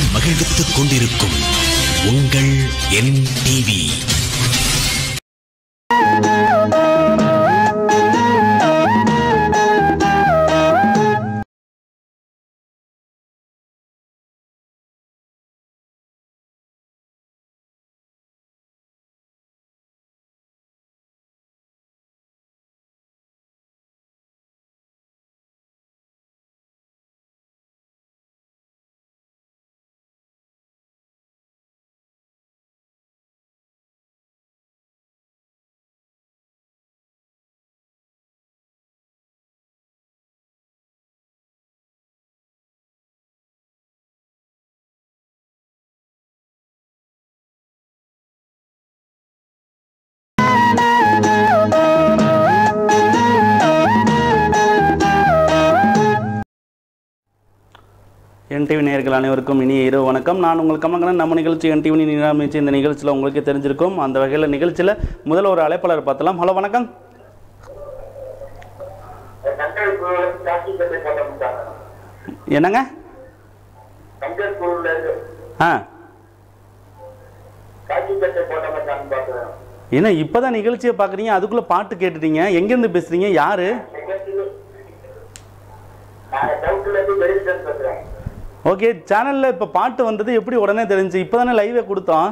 மகிழ்வித்துக் கொண்டிருக்கும் உங்கள் என் TV NTV நேயர்கள் அனைவருக்கும் இனிய இரவு வணக்கம் நான் உங்கள் கமலங்கரன் நம்ம நிகழ்ச்சி என்டிவி நிராமிச்சு இந்த நிகழ்ச்சியில் உங்களுக்கே தெரிஞ்சிருக்கும் அந்த வகையில் நிகழ்ச்சியில் முதல்ல ஒரு அழைப்பாளர் பார்த்தலாம் ஹலோ வணக்கம் கங்கல் குழுவில் காக்கி கட்டை போட்டோம்ட்டாங்க என்னங்க கங்கல் குழுவில் இருந்து ஆ காக்கி கட்டை போட்டோம்ட்டான்னு பார்த்தேன் என்ன இப்போ தான் நிகழ்ச்சியை பார்க்குறீங்க அதுக்குள்ளே பாட்டு கேட்டுட்டீங்க எங்கேருந்து பேசுகிறீங்க யார் நான் டவுட்ல இருந்து வெரிஃபிகேஷன் பேசுறேன் ஓகே சேனலில் இப்போ பாட்டு வந்தது எப்படி உடனே தெரிஞ்சு இப்போ தானே லைவே கொடுத்தோம்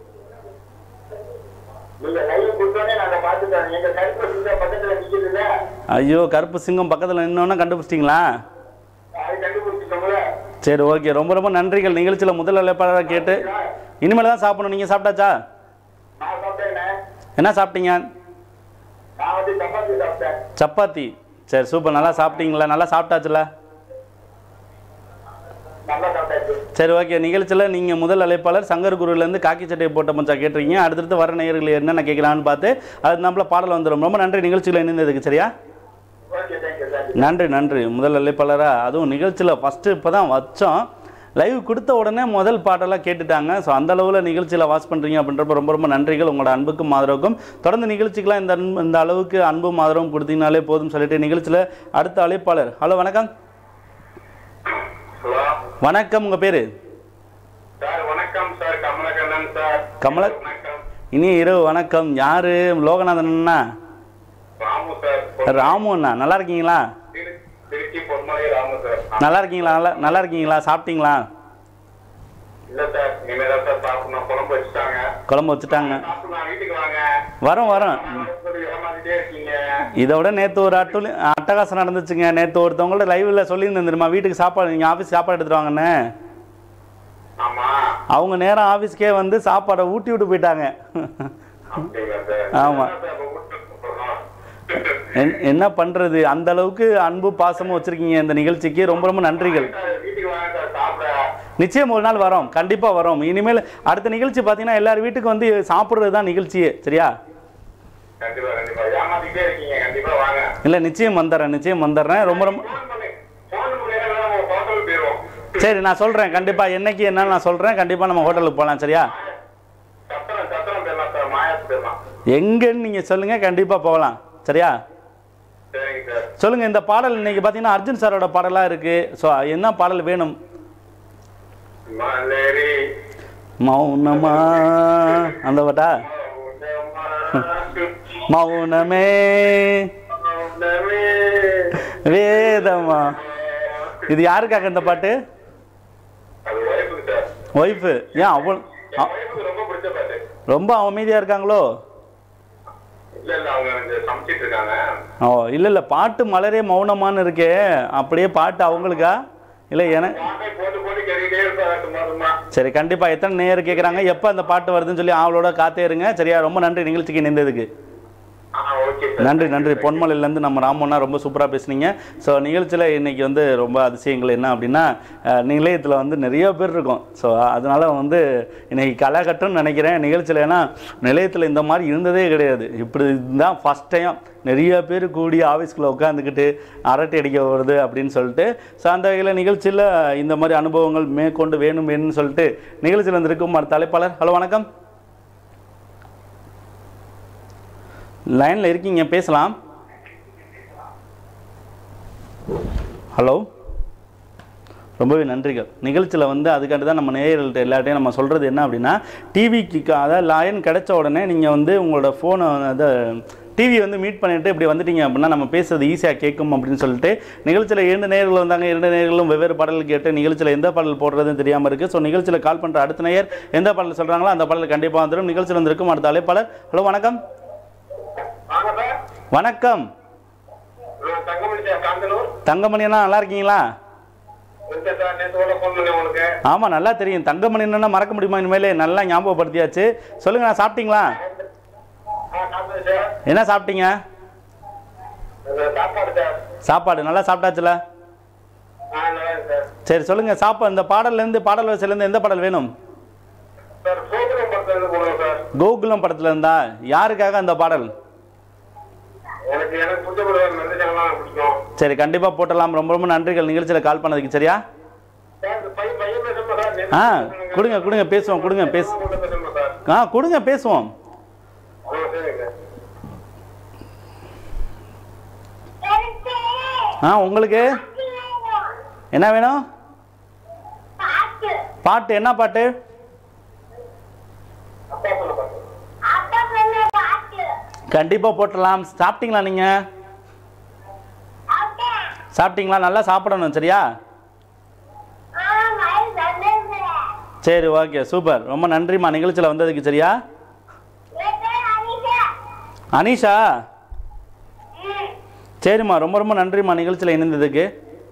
நீங்க லைவ் கொடுத்தோடனே நாங்க பார்த்துட்டோம் எங்க கருப்பு சிங்க பக்கத்துல நிக்குதுல்ல ஐயோ கருப்பு சிங்கம் பக்கத்தில் நின்னோன்னா கண்டுபிடிச்சிட்டிங்களா அது கண்டுபிடிச்சிட்டோம்ல சரி ஓகே ரொம்ப ரொம்ப நன்றிகள் நிகழ்ச்சியில் முதல் அழைப்பாளராக கேட்டு இனிமேல் தான் சாப்பிடணும் நீங்கள் சாப்பிட்டாச்சா நான் சாப்பிட்டேனே என்ன சாப்பிட்டீங்க நான் வந்து சப்பாத்தி சாப்பிட்டேன் சப்பாத்தி சரி சூப்பர் நல்லா சாப்பிட்டீங்களா நல்லா சாப்பிட்டாச்சுல நல்லா சாப்பிட்டாச்சு சரி ஓகே நிகழ்ச்சியில் நீங்கள் முதல் அழைப்பாளர் சங்கர் குருவிலேருந்து காக்கி சட்டையை போட்ட மச்சா கேட்டிருக்கீங்க அடுத்தடுத்து வர நேயர்கள் என்னென்ன கேட்கலான்னு பார்த்து அது நம்மள பாடல் வந்துடும் ரொம்ப நன்றி நிகழ்ச்சியில் இணைந்ததுக்கு சரியா ஓகே தேங்க்யூ தேங்க்யூ நன்றி நன்றி முதல் அழைப்பாளராக அதுவும் நிகழ்ச்சியில் ஃபஸ்ட்டு இப்போ தான் வச்சோம் லைவ் கொடுத்த உடனே முதல் பாட்டெல்லாம் கேட்டுட்டாங்க ஸோ அந்த அளவில் நிகழ்ச்சியில் வாட்ச் பண்ணுறீங்க அப்படின்றப்ப ரொம்ப ரொம்ப நன்றிகள் உங்களோட அன்புக்கும் ஆதரவுக்கும் தொடர்ந்து நிகழ்ச்சிக்கெலாம் இந்த அன்பு இந்த அளவுக்கு அன்பும் ஆதரவும் கொடுத்தீங்கனாலே போதும் சொல்லிட்டு நிகழ்ச்சியில் அடுத்த அழைப்பாளர் ஹலோ வணக்கம் ஹலோ வணக்கம் உங்கள் பேர் சார் வணக்கம் சார் கமலக்கண்ணன் சார் கமல வணக்கம் இனி இரவு வணக்கம் யாரு லோகநாதன் அண்ணா ராமு சார் ராமு அண்ணா நல்லா இருக்கீங்களா திரு- திருச்சி பொன்மலை ராமு சார் நல்லா இருக்கீங்களா நல்லா நல்லா இருக்கீங்களா சாப்பிட்டீங்களா இல்ல சார் இனிமேதான் சார் சாப்பிடணும் குழம்பு வச்சுட்டாங்க குழம்பு வச்சுட்டாங்க சாப்பிடலாம் வீட்டுக்கு வாங்க வரோம் வரோம் சொல்லி ஏமாத்திட்டே இருக்கீங்க இதை விட நேற்று ஒரு அட்டுலி அட்டகாசம் நடந்துச்சுங்க நேற்று ஒருத்தவங்கள்ட்ட லைவில் சொல்லியிருந்தேன் தெரியுமா வீட்டுக்கு சாப்பாடு நீங்கள் ஆஃபீஸ் சாப்பாடு எடுத்துட்டு வாங்கன்னு ஆமா அவங்க நேரம் ஆஃபீஸ்க்கே வந்து சாப்பாடை ஊட்டி விட்டு போயிட்டாங்க அப்படிங்களா சார் ஆமா. என்ன சார் இப்ப வீட்டுக்கு போறோம்? என்- என்ன பண்ணுறது அந்த அளவுக்கு அன்பு பாசமும் வச்சுருக்கீங்க இந்த நிகழ்ச்சிக்கு ரொம்ப ரொம்ப நன்றிகள் சார், வீட்டுக்கு வாங்க சார் சாப்பிட நிச்சயம் ஒரு நாள் வரோம் கண்டிப்பாக வரோம் இனிமேல் அடுத்த நிகழ்ச்சி பார்த்தீங்கன்னா எல்லார் வீட்டுக்கு வந்து சாப்பிட்றது தான் நிகழ்ச்சியே சரியா கண்டிப்பா கண்டிப்பா ஏமாத்திட்டே இருக்கீங்க கண்டிப்பா வாங்க இல்லை நிச்சயம் வந்துடுறேன் நிச்சயம் வந்துடுறேன் ரொம்ப ரொம்ப ஃபோன் பண்ணி ஃபோன் பண்ணி நம்ம ஹோட்டல் போயிருவோம் சரி நான் சொல்கிறேன் கண்டிப்பாக என்னைக்கு என்னன்னு நான் சொல்கிறேன் கண்டிப்பாக நம்ம ஹோட்டலுக்கு போகலாம் சரியா சத்திரம் சத்திரம் போயிடலாம் சார் மாயாத்து போயிடலாம் எங்கன்னு நீங்கள் சொல்லுங்கள் கண்டிப்பாக போகலாம் சரியா சரிங்க சார் சொல்லுங்கள் இந்த பாடல் இன்னைக்கு பார்த்தீங்கன்னா அர்ஜுன் சாரோட பாடலாக இருக்குது ஸோ என்ன பாடல் வேணும் மலரி மௌனமா அந்த பாட்டா மௌனமே வேதமா இது யாருக்காக இந்த பாட்டு அது ஒய்ஃபுக்கு சார் ஒய்ஃபு ஏன் அவ்வளோ அ- ஒய்ஃபுக்கு ரொம்ப பிடிச்ச பாட்டு ரொம்ப அமைதியாக இருக்காங்களோ இல்ல இல்ல அவங்க வந்து சமைச்சிட்டு இருக்காங்க ஓ இல்லை இல்லை பாட்டு மலரே மௌனமான்னு இருக்கே அப்படியே பாட்டு அவங்களுக்கா இல்லை என பாட்டை போட்டு போட்டு கேட்டுக்கிட்டே இருப்பாங்க சும்மா சும்மா சரி கண்டிப்பாக எத்தனை நேரம் கேட்குறாங்க எப்போ அந்த பாட்டு வருதுன்னு சொல்லி அவளோட காத்தே இருங்க சரியா ரொம்ப நன்றி நிகழ்ச்சிக்கு இணைந்ததுக்கு ஆ ஓகே சார் நன்றி நன்றி பொன்மலையிலேருந்து நம்ம ராமண்ணா ரொம்ப சூப்பராக பேசுனீங்க ஸோ நிகழ்ச்சியில் இன்னைக்கு வந்து ரொம்ப அதிசயங்கள் என்ன அப்படின்னா அஹ், நிலையத்தில் வந்து நிறைய பேர் இருக்கும் ஸோ அதனால வந்து இன்னைக்கு களைகட்டும்னு நினைக்கிறேன் நிகழ்ச்சியில் ஏன்னா நிலையத்தில் இந்த மாதிரி இருந்ததே கிடையாது இப்படி தான் ஃபஸ்ட் டைம் நிறைய பேர் கூடி ஆஃபீஸ்க்குள்ளே உட்காந்துக்கிட்டு அரட்டை அடிக்க வருது அப்படின்னு சொல்லிட்டு ஸோ அந்த வகையில் நிகழ்ச்சியில் இந்த மாதிரி அனுபவங்கள் மேற்கொண்டு வேணும் வேணும்னு சொல்லிட்டு நிகழ்ச்சியில் வந்திருக்கும் மறு தலைப்பாளர் ஹலோ வணக்கம் லைனில் இருக்கீங்க பேசலாம் ஹலோ ரொம்பவே நன்றிகள் நிகழ்ச்சியில் வந்து அதுக்காண்டி தான் நம்ம நேயர்கள்ட்ட எல்லாட்டையும் நம்ம சொல்கிறது என்ன அப்படின்னா டிவிக்கு அதாவது லைன் கிடைச்ச உடனே நீங்கள் வந்து உங்களோட ஃபோனை அதை டிவி வந்து மீட் பண்ணிட்டு இப்படி வந்துட்டீங்க அப்படின்னா நம்ம பேசுறது ஈஸியாக கேட்கும் அப்படின்னு சொல்லிட்டு நிகழ்ச்சியில் இரண்டு நேயர்கள் வந்தாங்க இரண்டு நேயர்களும் வெவ்வேறு பாடல் கேட்டு நிகழ்ச்சியில் எந்த பாடல் போடுறதுன்னு தெரியாமல் இருக்குது ஸோ நிகழ்ச்சியில் கால் பண்ணுற அடுத்த நேயர் எந்த பாடல் சொல்கிறாங்களோ அந்த பாடல் கண்டிப்பாக வந்துடும் நிகழ்ச்சியில் வந்திருக்கும் அடுத்த அழைப்பாளர் ஹலோ வணக்கம் வாங்க சார் வணக்கம் நான் தங்கமணி சார் காந்தலூர் தங்கமணி அண்ணா நல்லா இருக்கீங்களா இருக்கேன் சார் நேற்று கூட ஃபோன் பண்ணேன் உங்களுக்கு ஆமாம் நல்லா தெரியும் தங்கமணி அண்ணா மறக்க முடியுமா இனிமேல் நல்லா ஞாபகப்படுத்தியாச்சு சொல்லுங்க நான் சாப்பிட்டீங்களா ஆ சாப்பிட்டேன் சார் என்ன சாப்பிட்டீங்க இது சாப்பாடு சார் சாப்பாடு நல்லா சாப்பிட்டாச்சுல ஆ நல்லா இருக்கு சார் சரி சொல்லுங்க சாப்பா இந்த பாடல்லேருந்து பாடல் வரிசையிலேருந்து எந்த பாடல் வேணும் சார் சோதனம் படத்துலேருந்து போடுங்க சார் கோகுலம் படத்துல இருந்தா யாருக்காக அந்த பாடல் எனக்கு எனக்கு பிடிச்ச படம் மெல்லிசங்கெல்லாம் பிடிக்கும் சரி கண்டிப்பாக போட்டலாம் ரொம்ப ரொம்ப நன்றிகள் நிகழ்ச்சியில் கால் பண்ணதுக்கு சரியா சார் இந்த பையன் பையன் பேசணுமா சார் நேத்து ஆ பேசுனீங்க. கொடுங்க கொடுங்க பேசுவோம் கொடுங்க பேசு உங்கள்ட்ட பேசணுமா சார் ஆ கொடுங்க பேசுவோம் ஆ சரிங்க சார் ஆ உங்களுக்கு என்ன வேணும் பாட்டு என்ன பாட்டு அப்பா சொல்ல பாருங்க கண்டிப்பாக போட்டலாம் சாப்பிட்டீங்களா நீங்கள் சாப்பிட்டீங்களா நல்லா சாப்பிடணும் சரியா சரி ஓகே சூப்பர் ரொம்ப நன்றிம்மா நிகழ்ச்சியில் வந்ததுக்கு சரியா அனீஷா சரிம்மா ரொம்ப ரொம்ப நன்றிம்மா நிகழ்ச்சியில் இணைந்ததுக்கு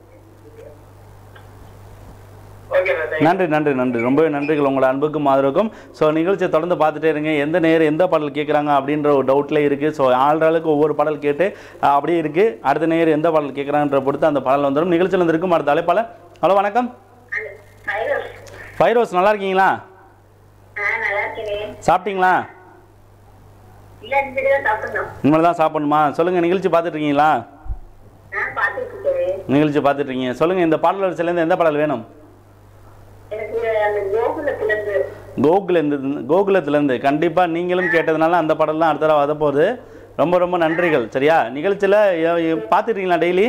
ஓகே சார் தேங்க்யூ நன்றி நன்றி நன்றி ரொம்பவே நன்றிகள் உங்களோட அன்புக்கும் ஆதரவுக்கும் ஸோ நிகழ்ச்சியை தொடர்ந்து பார்த்துட்டே இருங்க எந்த நேரம் எந்த பாடல் கேட்குறாங்க அப்படின்ற ஒரு டவுட்ல இருக்குது ஸோ ஆள்றாளுக்கு ஒவ்வொரு பாடல் கேட்டு அஹ், அப்படியே இருக்குது அடுத்த நேரம் எந்த பாடல் கேட்குறாங்கன்ற பொறுத்து அந்த பாடல் வந்துடும் நிகழ்ச்சியில் வந்திருக்கும் அடுத்த அழைப்பாளர் ஹலோ வணக்கம் ஃபைரோஸ் நல்லா இருக்கீங்களா சாப்பிட்டீங்களா இனிமேல் தான் சாப்பிடணுமா சொல்லுங்கள் நிகழ்ச்சி பார்த்துட்டு இருக்கீங்களா நிகழ்ச்சி பார்த்துட்டு இருக்கீங்க சொல்லுங்கள் இந்த பாடல் வரிசையிலேருந்து எந்த பாடல் வேணும் கோகுலேருந்து கோகுலத்துலேருந்து கண்டிப்பாக நீங்களும் கேட்டதுனால அந்த பாடல்லாம் அடுத்த தடவை வர போகுது ரொம்ப ரொம்ப நன்றிகள் சரியா நிகழ்ச்சியில் பார்த்துட்டீங்களா டெய்லி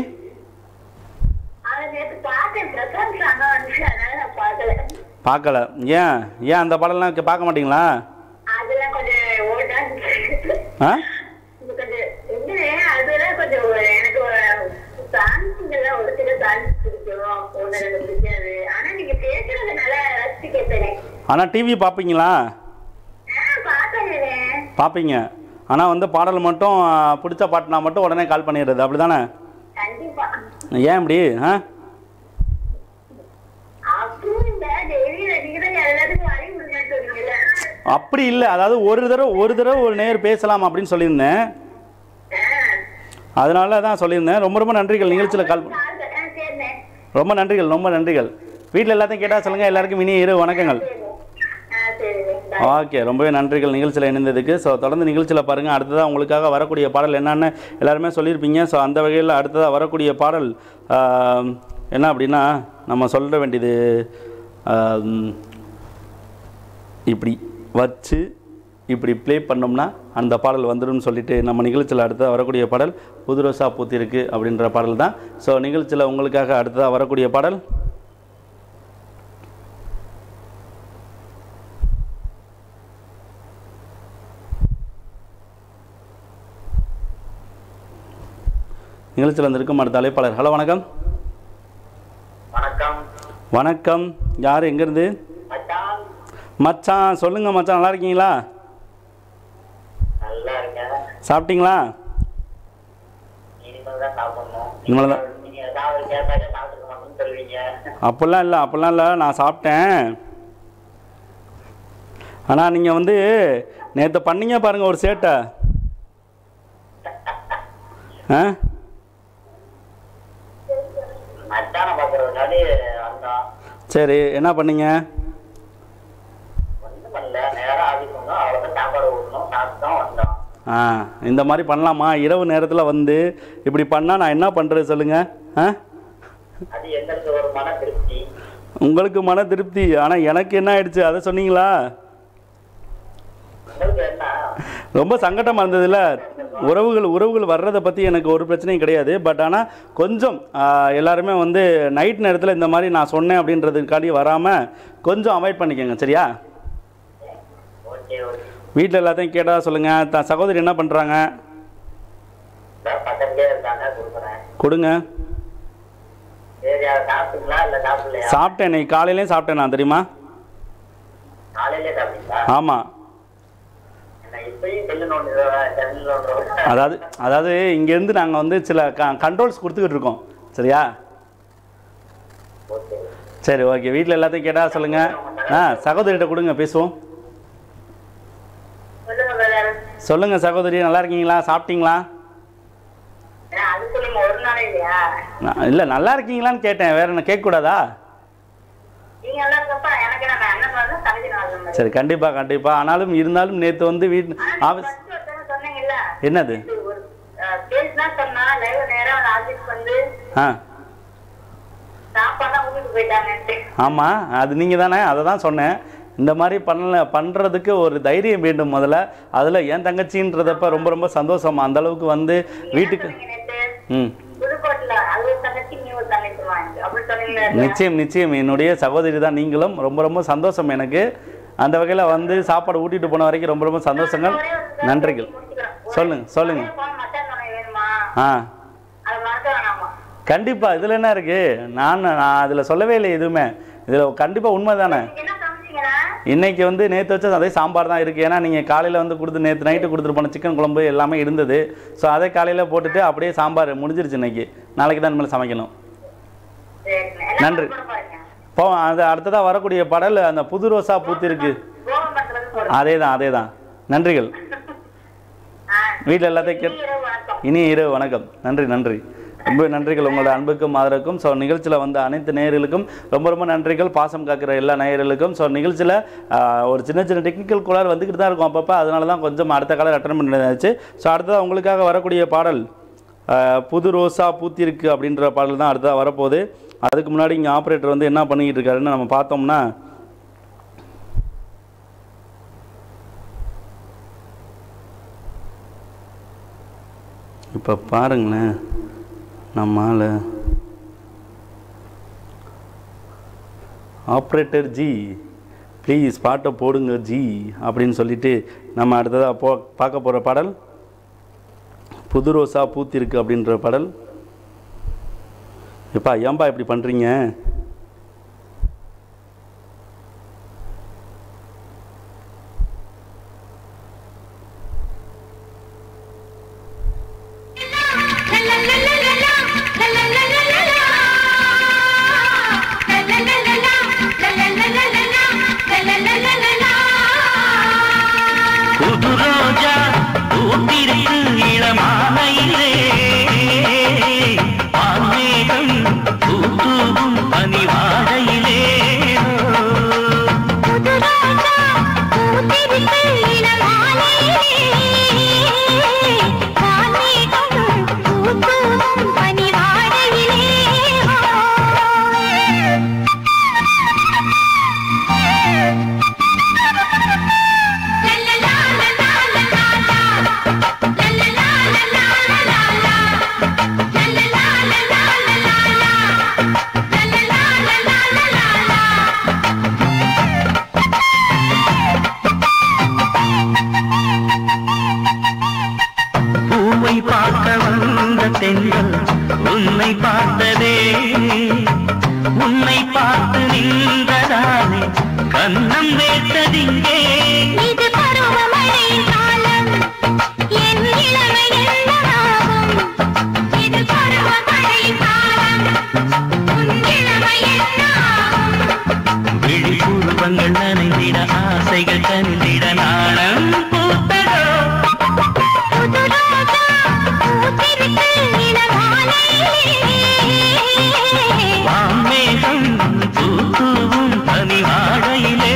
பார்க்கல ஏன் ஏன் அந்த பாடல்லாம் கே- பார்க்க மாட்டீங்களா அதெல்லாம் கொஞ்சம் ஓல்டா ஆ இது கொஞ்சம் என்ன அதெல்லாம் கொஞ்சம் ஒரு- எனக்கு சாங்ஸ்ங்கெல்லாம் ஒரு சில சாங்ஸ் பிடிக்கும் ஒன்று ரெண்டு பிடிக்காது ஆனா நீங்க பேசுறது நல்லா ரசிச்சு கேட்பேன் ஆனால் டிவி பார்ப்பீங்களா ஆ பார்த்தேன் பார்ப்பீங்க ஆனால் வந்து பாடல் மட்டும் ஆ, பிடிச்ச பாட்டுனா மட்டும் உடனே கால் பண்ணிடுறது அப்படி தானே கண்டிப்பா ஏன் இப்படி ஆ அப்புறம் இந்த டெய்லி நீங்க தான் எல்லாத்துக்கும் வழி விடுங்கன்னு சொல்றீங்கல்ல அப்படி இல்லை அதாவது ஒரு தடவை ஒரு தடவை ஒரு நேர் பேசலாம் அப்படின்னு சொல்லியிருந்தேன் ஆ அதனால தான் சொல்லியிருந்தேன் ரொம்ப ரொம்ப நன்றிகள் நிகழ்ச்சியில் கால் பண்ண- கால் பண்ண- ஆ, சரிண்ணே ரொம்ப நன்றிகள் ரொம்ப நன்றிகள் வீட்டில் எல்லாத்தையும் கேட்டால் சொல்லுங்கள் எல்லாருக்கும் இனிய இரு வணக்கங்கள் சரிண்ணே ஆ சரிண்ணே Bye. ஓகே ரொம்பவே நன்றிகள் நிகழ்ச்சியில் இணைந்ததுக்கு ஸோ தொடர்ந்து நிகழ்ச்சியில் பாருங்கள் அடுத்ததாக உங்களுக்காக வரக்கூடிய பாடல் என்னன்னு எல்லாருமே சொல்லியிருப்பீங்க ஸோ அந்த வகையில் அடுத்ததாக வரக்கூடிய பாடல் ஆம், என்ன அப்படின்னா நம்ம சொல்ல வேண்டியது ஆம், இப்படி வச்சு இப்படி ப்ளே பண்ணோம்னா அந்த பாடல் வந்துடும் சொல்லிட்டு நம்ம நிகழ்ச்சியில் அடுத்ததாக வரக்கூடிய பாடல் புது ரோசா பூத்திருக்கு அப்படின்ற பாடல் தான் ஸோ நிகழ்ச்சியில் உங்களுக்காக அடுத்ததாக வரக்கூடிய பாடல் நிகழ்ச்சியில் வந்திருக்கும் அடுத்த அழைப்பாளர் ஹலோ வணக்கம் வணக்கம் வணக்கம் யார் எங்கேருந்து மச்சான் மச்சான் சொல்லுங்கள் மச்சான் நல்லா இருக்கீங்களா நல்லா இருக்கேன் சாப்பிட்டீங்களா இனிமேல் தான் சாப்பிடணும் இனிமேல் தான். நீங்க ஏதாவது கேட்டாக்க சாப்பிட்டுக்க மாட்டேன்னு சொல்லுவீங்க அப்படிலாம் இல்லை அப்படிலாம் இல்லை நான் சாப்பிட்டேன் ஆனால் நீங்கள் வந்து நேற்று பண்ணீங்க பாருங்கள் ஒரு சேட்டை ஆ மச்சான பாக்குறதுக்காண்டி வந்தோம் சரி என்ன பண்ணீங்க ஒன்றும் பண்ணல நேரம் ஆஃபீஸ் வந்தோம் அவ்வளோதான் சாப்பாடு ஊட்டணும் சாப்பிட்டோம் வந்தோம் ஆ இந்த மாதிரி பண்ணலாமா இரவு நேரத்தில் வந்து இப்படி பண்ணால் நான் என்ன பண்ணுறது சொல்லுங்கள் ஆ அது எங்களுக்கு ஒரு மன திருப்தி உங்களுக்கு மன திருப்தி ஆனால் எனக்கு என்ன ஆயிடுச்சு அதை சொன்னீங்களா உங்களுக்கு என்ன ரொம்ப சங்கடமாக இருந்ததுல்ல உறவுகள் உறவுகள் வர்றதை பற்றி எனக்கு ஒரு பிரச்சனையும் கிடையாது பட் ஆனால் கொஞ்சம் ஆஹ், எல்லாருமே வந்து நைட் நேரத்தில் இந்த மாதிரி நான் சொன்னேன் அப்படின்றதுக்காண்டி வராமல் கொஞ்சம் அவாய்ட் பண்ணிக்கோங்க சரியா ஓகே ஓகே வீட்டில் எல்லாத்தையும் கேட்டால் சொல்லுங்கள் த சகோதரி என்ன பண்ணுறாங்க இதான் பக்கத்துலயே இருக்காங்க கொடுக்குறேன் கொடுங்க சரி அதை சாப்பிட்டீங்களா இல்ல சாப்பிடலையா சாப்பிட்டேன் இன்னைக்கு காலையிலேயும் சாப்பிட்டேன் நான் தெரியுமா காலையிலே சாப்பிட்டீங்களா ஆமாம் என்ன இப்பயும் செல்லு நோண்டுறதா செல்லு நோண்டுறதா அதாவது அதாவது இங்கேருந்து நாங்கள் வந்து சில க கண்ட்ரோல்ஸ் கொடுத்துக்கிட்டு இருக்கோம் சரியா ஓகே சரி ஓகே வீட்டில் எல்லாத்தையும் கேட்டால் சொல்லுங்கள் ஆ சகோதரிகிட்ட கொடுங்க பேசுவோம் சொல்லுங்க பிரதர் சொல்லுங்கள் சகோதரி நல்லா இருக்கீங்களா சாப்பிட்டீங்களா அது சொல்லுங்க ஒரு நாளே இல்லையா இல்லை நல்லா இருக்கீங்களான்னு கேட்டேன் வேற என்ன கேட்கக்கூடாதா நீங்க எல்லாம் இருக்கப்ப எனக்கு என்ன நான் அண்ணன் வந்து தகுதி நாள் மாதிரி சரி கண்டிப்பாக கண்டிப்பாக ஆனாலும் இருந்தாலும் நேற்று வந்து வீட் ஆனா ஆஃபீஸ் first ஒருத்தவங்க சொன்னீங்கல்ல என்னது இது ஒரு பேஸ் தான் சொன்னா லைவ் நேரா அந்த ஆபீஸ் வந்து ஆ சாப்பாடு தான் வீட்டுக்கு போயிட்டாங்கன்ட்டு ஆமாம் அது நீங்கள் தானே அதை தான் சொன்னேன் இந்த மாதிரி பண்ணல பண்ணுறதுக்கு ஒரு தைரியம் வேண்டும் முதல்ல அதில் என் தங்கச்சின்றதப்ப ரொம்ப ரொம்ப சந்தோஷமா அந்த அளவுக்கு வந்து வீட்டுக்கு சொன்னீங்க நேத்து ம் புதுக்கோட்டையில அது ஒரு தங்கச்சி நீ ஒரு தங்கச்சி வாங்க அப்படி சொன்னீங்களா நிச்சயம் நிச்சயம் என்னுடைய சகோதரி தான் நீங்களும் ரொம்ப ரொம்ப சந்தோஷம் எனக்கு அந்த வகையில் வந்து சாப்பாடு ஊட்டிட்டு போன வரைக்கும் ரொம்ப ரொம்ப சந்தோஷங்கள் நன்றிகள் சொல்லுங்க சொல்லுங்க மட்டன் துணை வேணுமா ஆ அது மறக்க வேணாமா கண்டிப்பாக இதில் என்ன இருக்குது நான் நான் அதில் சொல்லவே இல்லை எதுவுமே இதில் கண்டிப்பாக உண்மை தானே நீங்க என்ன சமைச்சீங்கன்னா இன்னைக்கு வந்து நேற்று வச்ச அதே சாம்பார் தான் இருக்குது ஏன்னா நீங்கள் காலையில் வந்து கொடுத்து நேற்று நைட்டு கொடுத்துட்டு போன சிக்கன் குழம்பு எல்லாமே இருந்தது ஸோ அதை காலையில் போட்டுட்டு அப்படியே சாம்பார் முடிஞ்சிருச்சு இன்னைக்கு நாளைக்கு தான் இனிமேல் சமைக்கணும் சரிங்க. என்ன நன்றி. பண்ண போறீங்க? இப்போ அது அடுத்ததாக வரக்கூடிய பாடல் அந்த புது ரோசா பூத்திருக்கு கோவம் பண்றது போறோம் அதே தான் அதே தான் நன்றிகள் வீட்டில் எல்லாத்தையும் கேட் இரவு வணக்கம் இனிய இரவு வணக்கம் நன்றி நன்றி ரொம்ப நன்றிகள் உங்களோட அன்புக்கும் ஆதரவுக்கும் ஸோ நிகழ்ச்சியில் வந்த அனைத்து நேயர்களுக்கும் ரொம்ப ரொம்ப நன்றிகள் பாசம் காக்கிற எல்லா நேயர்களுக்கும் ஸோ நிகழ்ச்சியில் ஒரு சின்ன சின்ன டெக்னிக்கல் கோளாறு வந்துக்கிட்டு தான் இருக்கும் அப்பப்போ அதனால தான் கொஞ்சம் அடுத்த காலம் அட்டன் பண்ணிருந்துச்சு ஸோ அடுத்ததாக உங்களுக்காக வரக்கூடிய பாடல் ஆஹ், புது ரோசா பூத்திருக்கு அப்படின்ற பாடல் தான் அடுத்ததாக வரப்போகுது அதுக்கு முன்னாடி இங்கே ஆப்ரேட்டர் வந்து என்ன பண்ணிக்கிட்டு இருக்காருன்னு நம்ம பார்த்தோம்னா இப்போ பாருங்களேன் நம்மால் ஆப்ரேட்டர் ஜி ப்ளீஸ் பாட்டை போடுங்க ஜி அப்படின்னு சொல்லிட்டு நம்ம அடுத்ததாக போ பார்க்க போகிற பாடல் புது ரோசா பூத்திருக்கு அப்படின்ற பாடல் எப்பா ஏன்பா இப்படி பண்ணுறீங்க புது ரோஜா பூத்திருக்கு இளமாலையிலே ஆன்மீகம் பூத்தூவும் பனிவாழையிலே பூவை பார்க்க வந்த தென்றல் உன்னை பார்த்ததே உன்னை பார்த்து நின்றதாலே கண்ணம் வேட்டதிங்கே இது பருவமழை காலம் என் இளமை என்னவாகும் இது பருவமழை காலம் உன் இளமை என்னாகும் விழிப்புருவங்கள் நனைந்திட ஆசைகள் தந்திட நாணம் பூத்ததோ புது ரோஜா பூத்திருக்கு இளமாலையிலே வான்மேகம் பூத்தூவும் பனிவாழையிலே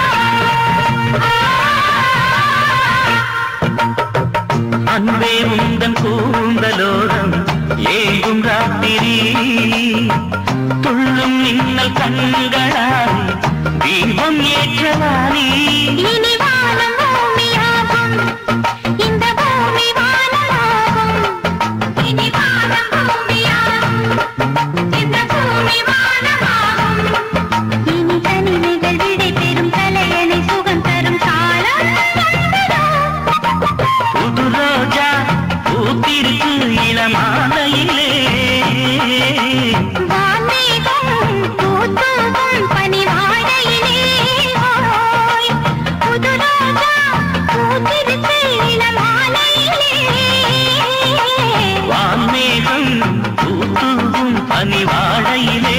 அன்பே உன் கூந்தலோரம் ஏங்கும் ராத்திரி துள்ளும் மின்னல் கண்களால் தீபம் ஏற்றவானி இனி வானம் பூமியாகும் இந்த பூமி வானமாகும் இனி வானம் பூமியாகும் இந்த பூமி வானமாகும் இனி தனிமைகள் விடை பெறும் தலையணை சுகம் தரும் காலம் வந்ததோ புது ரோஜா பூத்திருக்கு இளமாலையிலே வான்மேகம் பூத்தூவும் பனிவாடையிலே ஓய் புது ரோஜா பூத்திருக்கு இளமாலையிலே வான்மேகம் பூத்தூவும் பனிவாழையிலே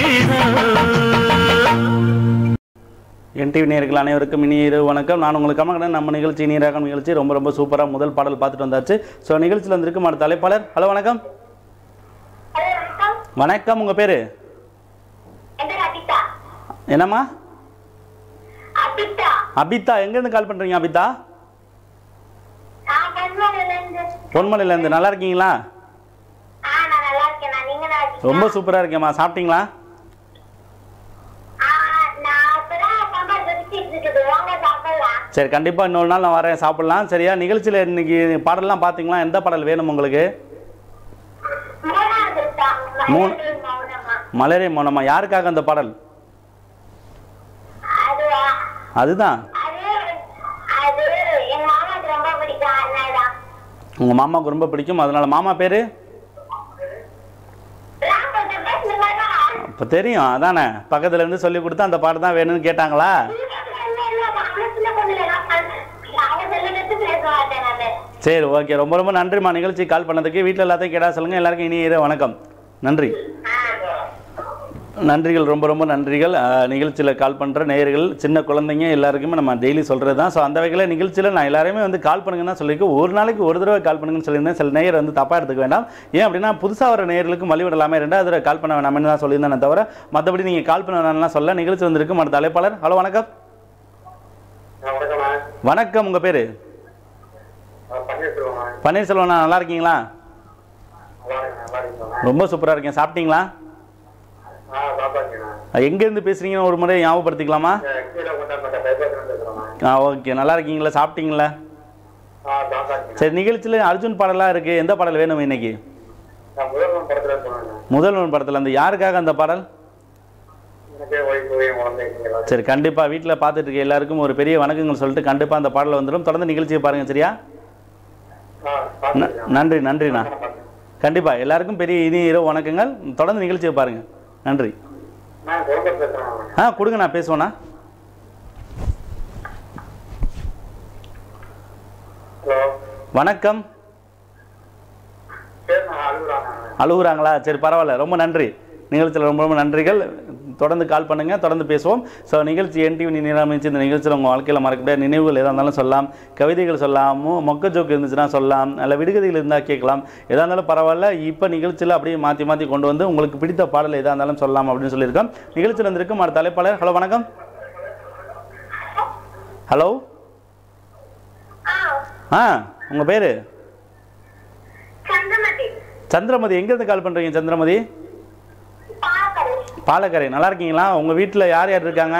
என்டிவி நேயர்கள் அனைவருக்கும் இனிய இரவு வணக்கம் நான் உங்களுக்கு கமகடன் நம்ம நிகழ்ச்சி நீராகம் நிகழ்ச்சி ரொம்ப ரொம்ப சூப்பராக முதல் பாடல் பார்த்துட்டு வந்தாச்சு ஸோ நிகழ்ச்சியில் வந்திருக்கும் அடுத்த தலைப்பாளர் ஹலோ வணக்கம் ஹலோ வணக்கம் வணக்கம் உங்கள் பேர் என் பேர் அபிதா என்னம்மா அபிதா அபிதா எங்கேருந்து கால் பண்ணுறீங்க அபிதா நான் கண்மலையில இருந்து பொன்மலையிலேருந்து நல்லா இருக்கீங்களா ஆ நான் நல்லா இருக்கேன் நான் நீங்க நல்லா இருக்கீங்களா? ரொம்ப சூப்பராக இருக்கேம்மா சாப்பிட்டீங்களா ஆ, நான் இப்பதான் சாம்பார் வச்சுட்டு இருக்குது வாங்க சாப்பிடலாம் சரி கண்டிப்பாக இன்னொரு நாள் நான் வரேன் சாப்பிட்லாம் சரியா நிகழ்ச்சியில் இன்னைக்கு பாடல்லாம் பார்த்தீங்களா எந்த பாடல் வேணும் உங்களுக்கு மூணாவது தான். மூணு. மலர்கள் மௌனமா. மலரே மௌனமா யாருக்காக அந்த பாடல் அதுவா? அதுதான் அது அது எங்க மாமாக்கு ரொம்ப பிடிக்கும் அதனாலதான் உங்கள் மாமாவுக்கு ரொம்ப பிடிக்கும் அதனால மாமா பேர் ராமகிருஷ்ண பேசுனீங்களா? இப்போ தெரியும் அதானே பக்கத்துல இருந்து சொல்லி கொடுத்து அந்த பாட்டு தான் வேணும்னு கேட்டாங்களா இல்ல, இல்ல, இல்ல, நான் சின்ன பொண்ணு இல்ல, நான் ப- அவங்க சொல்லிட்டு பேச மாட்டேன் நானு. சரி ஓகே ரொம்ப ரொம்ப நன்றிம்மா நிகழ்ச்சி கால் பண்ணதுக்கு வீட்டில் எல்லாத்தையும் கேட்டா சொல்லுங்கள் எல்லாருக்கும் இனிய இரவு வணக்கம் நன்றி ஆ. நன்றிகள் ரொம்ப ரொம்ப நன்றிகள் நிகழ்ச்சியில் கால் பண்ணுற நேயர்கள் சின்ன குழந்தைங்க எல்லாருக்குமே நம்ம டெய்லி சொல்கிறது தான் ஸோ அந்த வகையில் நிகழ்ச்சியில் நான் எல்லாருமே வந்து கால் பண்ணுங்கன்னா சொல்லியிருக்கேன் ஒரு நாளைக்கு ஒரு தடவை கால் பண்ணுங்கன்னு சொல்லியிருந்தேன் சில நேயர் வந்து தப்பாக எடுத்துக்க வேண்டாம் ஏன் அப்படின்னா புதுசாக வர நேயர்களுக்கு மலிவு விடலாமே ரெண்டாவது தடவை கால் பண்ண வேணாம்னு தான் சொல்லியிருந்தேன் தவிர மற்றபடி நீங்கள் கால் பண்ண வேணாம்லாம் சொல்ல நிகழ்ச்சி வந்திருக்கு அடுத்த அழைப்பாளர் ஹலோ வணக்கம் வணக்கம்ண்ணா வணக்கம் உங்கள் பேர் பன்னீர்செல்வம்ண்ணா பன்னீர்செல்வண்ணா நல்லா இருக்கீங்களா நல்லா இருக்கேன் நல்லா இருக்கீங்களா ரொம்ப சூப்பராக இருக்கேன் சாப்பிட்டீங்களா ஆ சாப்பாடுங்கண்ணா எங்கேருந்து பேசுகிறீங்கன்னு ஒரு முறை ஞாபகப்படுத்திக்கலாமா கீழே கொண்டாந்து பைபாஸ்ல பேசுகிறேண்ணா ஆ ஓகே நல்லா இருக்கீங்களா சாப்பிட்டீங்களா ஆ சாப்பாடுங்கண்ணா சரி நிகழ்ச்சியில் அர்ஜுன் பாடலாக இருக்குது எந்த பாடல் வேணும் இன்னைக்கு நான் முதல்வன் படத்தில் இருக்கேன் முதல்வன் படத்தில் அந்த யாருக்காக அந்த பாடல் எனக்கே ஒய்ஃபு என் குழந்தைங்க எல்லாரும் சரி கண்டிப்பாக வீட்டில் பார்த்துட்டு இருக்க எல்லாருக்கும் ஒரு பெரிய வணக்கங்கள் சொல்லிட்டு கண்டிப்பாக அந்த பாடல் வந்துடும் தொடர்ந்து நிகழ்ச்சியை பாருங்கள் சரியா ஆ ந- பார்த்துருக்கேன் நன்றி நன்றிண்ணா கண்டிப்பாக எல்லாருக்கும் பெரிய இனிய இரவு வணக்கங்கள் தொடர்ந்து நிகழ்ச்சியை பாருங்கள் நன்றி நான் குழந்தை பேசுகிறேன் ஆ கொடுங்க நான் பேசுவேண்ணா ஹலோ வணக்கம் சரி நான் அழுகுறாங்க அழுகுறாங்களா சரி பரவாயில்ல ரொம்ப நன்றி நிகழ்ச்சியில் ரொம்ப ரொம்ப நன்றிகள் தொடர்ந்து கால் பண்ணுங்கள் தொடர்ந்து பேசுவோம் ஸோ நிகழ்ச்சி என்டிவி நிராமிச்சு இந்த நிகழ்ச்சியில் உங்கள் வாழ்க்கையில் மறக்க முடியாத நினைவுகள் எதாக இருந்தாலும் சொல்லலாம் கவிதைகள் சொல்லலாம் மு- மொக்க ஜோக்கு இருந்துச்சுன்னா சொல்லலாம் அல்ல விடுகதைகள் இருந்தால் கேட்கலாம் எதாக இருந்தாலும் பரவாயில்ல இப்போ நிகழ்ச்சியில் அப்படியே மாற்றி மாற்றி கொண்டு வந்து உங்களுக்கு பிடித்த பாடல் எதாக இருந்தாலும் சொல்லலாம் அப்படின்னு சொல்லியிருக்கோம் நிகழ்ச்சியில் வந்திருக்கும் அடுத்த தலைப்பாளர் ஹலோ வணக்கம் ஹலோ ஆ, ஆ உங்கள் பேர் சந்திரமதி சந்திரமதி எங்கேருந்து கால் பண்ணுறீங்க சந்திரமதி பாலக்கரை பாலக்கரை நல்லா இருக்கீங்களா உங்கள் வீட்டில் யார் யார் இருக்காங்க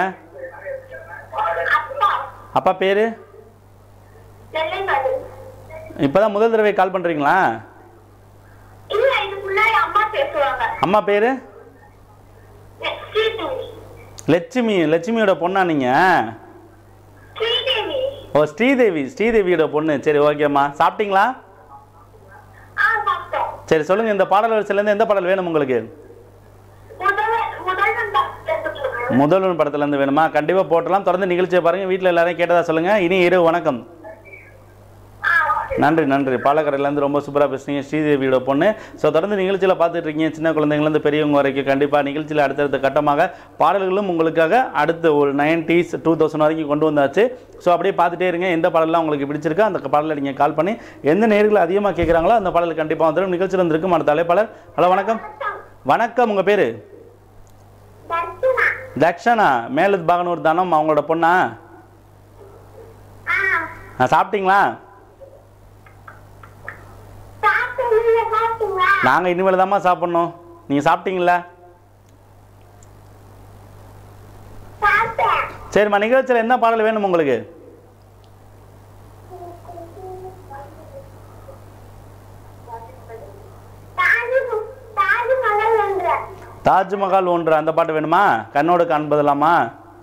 அப்பா அப்பா பேர் நெல்லைமதி இப்போ தான் முதல் தடவை கால் பண்ணுறீங்களா இல்ல இதுக்கு முன்னாடி அம்மா பேசுவாங்க அம்மா பேர் ஸ்ரீதேவி லட்சுமி லட்சுமியோட பொண்ணா நீங்கள் ஸ்ரீதேவி ஓ ஸ்ரீதேவி ஸ்ரீதேவியோட பொண்ணு சரி ஓகேம்மா சாப்பிட்டீங்களா ஆ சாப்பிட்டோம் சரி சொல்லுங்கள் இந்த பாடல் வரிசையிலேருந்து எந்த பாடல் வேணும் உங்களுக்கு முதல் முதல்வன் தான் முதல்வன் படத்துலேருந்து வேணுமா கண்டிப்பாக போட்டலாம் தொடர்ந்து நிகழ்ச்சியை பாருங்கள் வீட்டில் எல்லாரையும் கேட்டதா சொல்லுங்கள் இனி இரவு வணக்கம் ஆ நன்றி நன்றி பாலக்கரையிலேருந்து ரொம்ப சூப்பராக பேசுனீங்க ஸ்ரீதேவியோட பொண்ணு ஸோ தொடர்ந்து நிகழ்ச்சியில் பார்த்துட்டு இருக்கீங்க சின்ன குழந்தைங்கலேருந்து பெரியவங்க வரைக்கும் கண்டிப்பாக நிகழ்ச்சியில் அடுத்தடுத்த கட்டமாக பாடல்களும் உங்களுக்காக அடுத்த ஒரு நைன்டிஸ் டூ தௌசண்ட் வரைக்கும் கொண்டு வந்தாச்சு ஸோ அப்படியே பார்த்துட்டே இருங்க எந்த பாடலாம் உங்களுக்கு பிடிச்சிருக்கோ அந்த பாடலை நீங்கள் கால் பண்ணி எந்த நேர்கள் அதிகமாக கேட்குறாங்களோ அந்த பாடல் கண்டிப்பாக வந்துடும் நிகழ்ச்சியில் வந்திருக்கும் அடுத்த அழைப்பாளர் ஹலோ வணக்கம் வணக்கம் உங்கள் பேர் தர்ஷனா தக்ஷனா மேலது பாகனூர் தானம் அவங்களோட பொண்ணா ஆ ஆ, சாப்பிட்டீங்களா சாப்பிட்டேன் நாங்கள் இனிமேல் தாம்மா சாப்பிட்ணும் நீங்கள் சாப்பிட்டீங்களா சாப்பிட்டேன் சரிம்மா நிகழ்ச்சியில் என்ன பாடல் வேணும் உங்களுக்கு தாஜ் தாஜ்மஹல் என்ற தாஜ்மஹால் ஒன்று அந்த பாட்டு வேணுமா கண்ணோடு காண்பதலாமா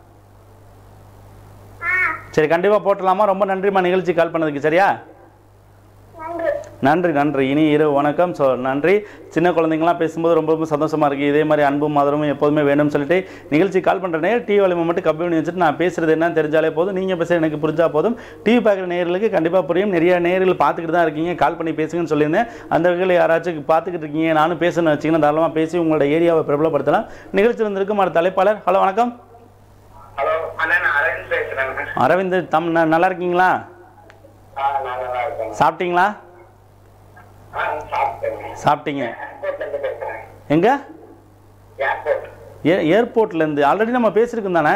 ஆ சரி கண்டிப்பாக போட்டலாமா ரொம்ப நன்றிம்மா நிகழ்ச்சி கால் பண்ணதுக்கு சரியா நன்றி நன்றி நன்றி இனி இரவு வணக்கம் ஸோ நன்றி சின்ன குழந்தைங்களாம் பேசும்போது ரொம்ப ரொம்ப சந்தோஷமாக இருக்குது இதே மாதிரி அன்பும் மதுரமும் எப்போதுமே வேணும்னு சொல்லிட்டு நிகழ்ச்சி கால் பண்ணுறேனே டிவி வலிமை மட்டும் கப்பி பண்ணி வச்சுட்டு நான் பேசுகிறது என்னன்னு தெரிஞ்சாலே போதும் நீங்கள் பேச எனக்கு புரிஞ்சா போதும் டிவி பார்க்குற நேயர்களுக்கு கண்டிப்பாக புரியும் நிறைய நேயர்கள் பார்த்துக்கிட்டு தான் இருக்கீங்க கால் பண்ணி பேசுங்கன்னு சொல்லியிருந்தேன் அந்த வகையில் யாராச்சும் பார்த்துக்கிட்டு இருக்கீங்க நானும் பேசணும்னு வச்சிங்கன்னா தாராளமாக பேசி உங்களோட ஏரியாவை பிரபலப்படுத்தலாம் நிகழ்ச்சி வந்திருக்கும் அடுத்த தலைப்பாளர் ஹலோ வணக்கம் ஹலோ அண்ணா நான் அரவிந்த் பேசுறேங்க அரவிந்த் தம் ந- நல்லா இருக்கீங்களா ஆ நான் நல்லா இருக்கேன் சாப்பிட்டீங்களா ஆ சாப்பிட்டேங்க சாப்பிட்டீங்க ஏர்போர்ட்ல இருந்து பேசுறேன் எங்கே ஏர்போர்ட் ஏ ஏர்போர்ட்லேருந்து ஆல்ரெடி நம்ம பேசியிருக்கோம் தானே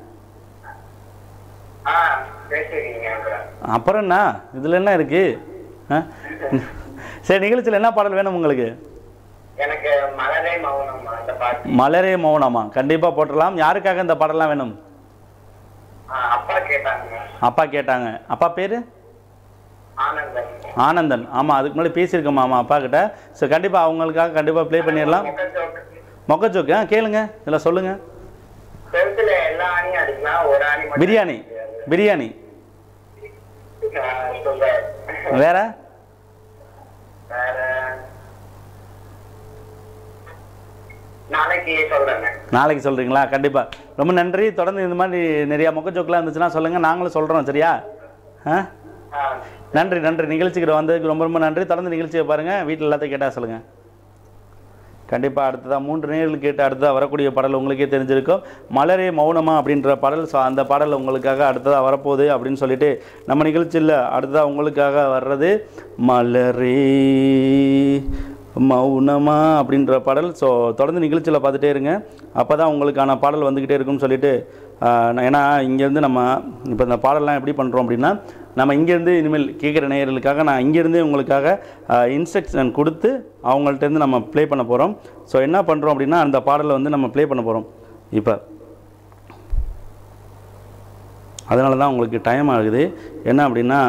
ஆ பேசுறீங்க அப்புறம் என்ன இதில் என்ன இருக்கு ஆ? சரி நிகழ்ச்சியில் என்ன பாடல் வேணும் உங்களுக்கு எனக்கு மலரே மௌனம் அந்த பாட்டு மலரே மௌனமா கண்டிப்பாக போட்டுடலாம் யாருக்காக இந்த பாடலாம் வேணும் ஆ, அப்பா கேட்டாங்க அப்பா கேட்டாங்க அப்பா பேர் ஆனந்தன் ஆனந்தன் ஆமாம் அதுக்கு முன்னாடி பேசியிருக்கோம் ஆமாம் அப்பா கிட்ட ஸோ கண்டிப்பாக அவங்களுக்காக கண்டிப்பாக ப்ளே பண்ணிடலாம் முகச்சோக்கு. மொக்கச்சோக்கு ஆ கேளுங்க இதில் சொல்லுங்கள் செவுத்துல எல்லா ஆணியும் அடிக்கலாம் ஒரு ஆணி மட்டும் பிரியாணி பிரியாணி ஆ, சூப்பர். வேற வேற நாளைக்கு சொல்றேங்க நாளைக்கு சொல்கிறீங்களா கண்டிப்பாக ரொம்ப நன்றி தொடர்ந்து இந்த மாதிரி நிறையா மொக்கச்சோக்கெலாம் இருந்துச்சுன்னா சொல்லுங்கள் நாங்களும் சொல்கிறோம் சரியா ஆ ஆ நன்றி நன்றி நிகழ்ச்சிக்கு வந்ததுக்கு ரொம்ப ரொம்ப நன்றி தொடர்ந்து நிகழ்ச்சியை பாருங்கள் வீட்டில் எல்லாத்தையும் கேட்டால் சொல்லுங்கள் கண்டிப்பாக அடுத்ததாக மூன்று நேரில் கேட்டு அடுத்ததாக வரக்கூடிய பாடல் உங்களுக்கே தெரிஞ்சிருக்கும் மலரே மௌனமா அப்படின்ற பாடல் ஸோ அந்த பாடல் உங்களுக்காக அடுத்ததாக வரப்போகுது அப்படின்னு சொல்லிட்டு நம்ம நிகழ்ச்சியில் அடுத்ததாக உங்களுக்காக வர்றது மலரே மௌனமா அப்படின்ற பாடல் ஸோ தொடர்ந்து நிகழ்ச்சியில் பார்த்துட்டே இருங்க அப்போ தான் உங்களுக்கான பாடல் வந்துக்கிட்டே இருக்கும்னு சொல்லிட்டு ஆஹ், நான் ஏன்னா இங்கேருந்து நம்ம இப்போ இந்த பாடல்லாம் எப்படி பண்ணுறோம் அப்படின்னா நம்ம இங்கேருந்து இனிமேல் கேட்குற நேயர்களுக்காக நான் இங்கேருந்தே உங்களுக்காக இன்ஸ்ட்ரக்ஷன் கொடுத்து அவங்கள்ட்டேருந்து நம்ம ப்ளே பண்ண போகிறோம் ஸோ என்ன பண்ணுறோம் அப்படின்னா அந்த பாடலை வந்து நம்ம ப்ளே பண்ண போகிறோம் இப்போ அதனால தான் உங்களுக்கு டைம் ஆகுது என்ன அப்படின்னா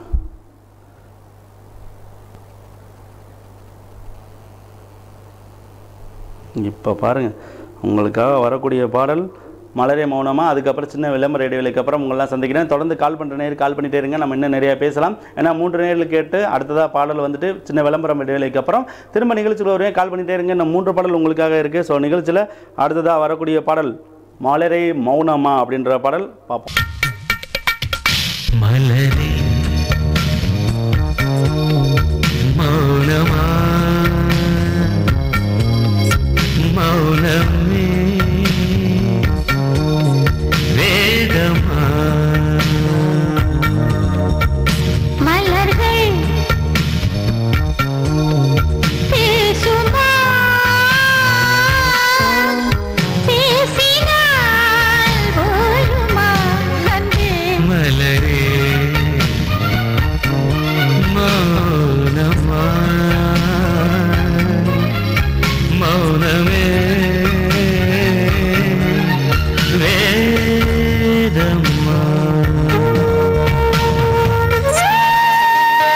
இப்போ பாருங்கள் உங்களுக்காக வரக்கூடிய பாடல் மலரே மௌனமாக அதுக்கப்புறம் சின்ன விளம்பர இடைவெளிக்கு அப்புறம் உங்களெல்லாம் சந்திக்கிறேன் தொடர்ந்து கால் பண்ணுற நேரம் கால் பண்ணிட்டே இருங்க நம்ம இன்னும் நிறைய பேசலாம் ஏன்னா மூன்று நேரில் கேட்டு அடுத்ததாக பாடல் வந்துட்டு சின்ன விளம்பரம் இடைவெளிக்கு அப்புறம் திரும்ப நிகழ்ச்சியில் வருவேன் கால் பண்ணிட்டே இருங்க இன்னும் மூன்று பாடல் உங்களுக்காக இருக்குது ஸோ நிகழ்ச்சியில் அடுத்ததாக வரக்கூடிய பாடல் மலரே மௌனமா அப்படின்ற பாடல் பார்ப்போம் மலரே மௌனமா மௌனமே வேதமா மலர்கள் பேசுமா பேசினால் போருமா அன்பே மலரே மௌனமா மௌனமே வேதமா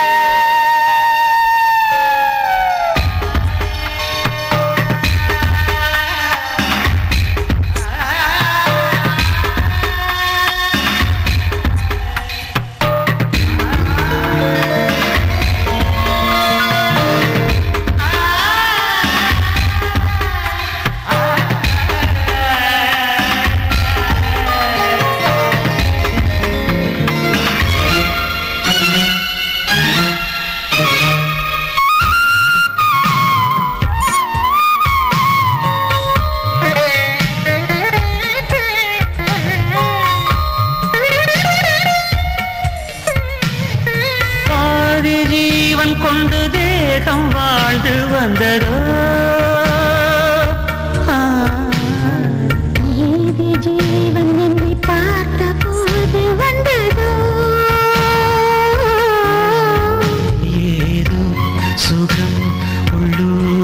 பாதி ஜீவன் கொண்டு தேகம் வாழ்ந்து வந்ததோ ஆ, ஏது ஜீவன் என்னை பார்த்த போது வந்ததோ ஏதோ சுகம் உள்ளூர்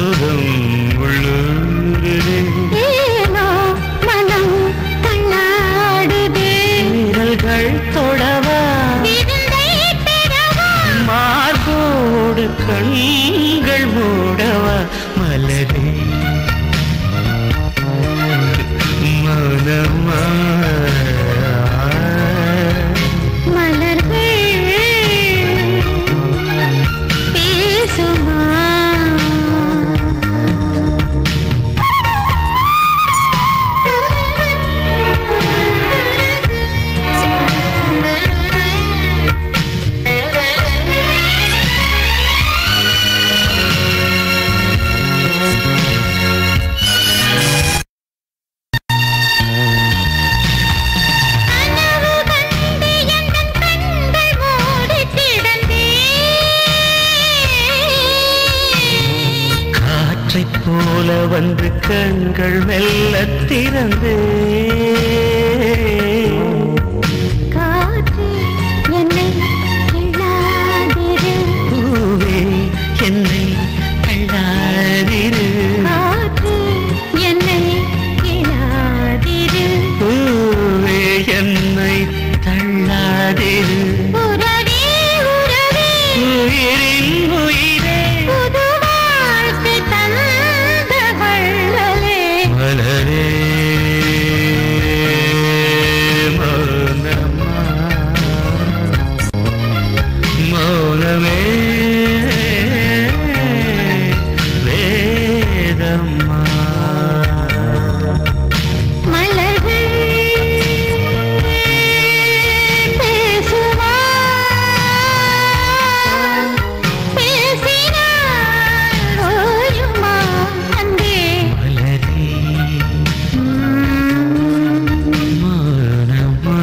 சுகம் உள்ளூருதே ஏனோ மனம் தள்ளாடுதே விரல்கள் தொடவா விருந்தை பெறவா மார்போடு கண்கள் மூடவா மலரே மனமா மலர்கள் பேசுமா கனவு கண்டு எந்தன் கண்கள் மூடிக் கிடந்தேன். காற்றைப் போல வந்து கண்கள் மெல்ல திறந்தே காற்றே, என்னை கிள்ளாதிரு. பூவே என்னை தள்ளாதிரு காற்றே, என்னை கிள்ளாதிரு. பூவே என்னை தள்ளாதிரு உறவே, உறவே, உயிரின் உயிரே புது வாழ்க்கை தந்த வள்ளலே. மலரே மௌனமா மௌனமே வேதம்மா மலர்கள் பேசுமா பேசினால் ஓயுமா அன்பே மலரே மௌனமா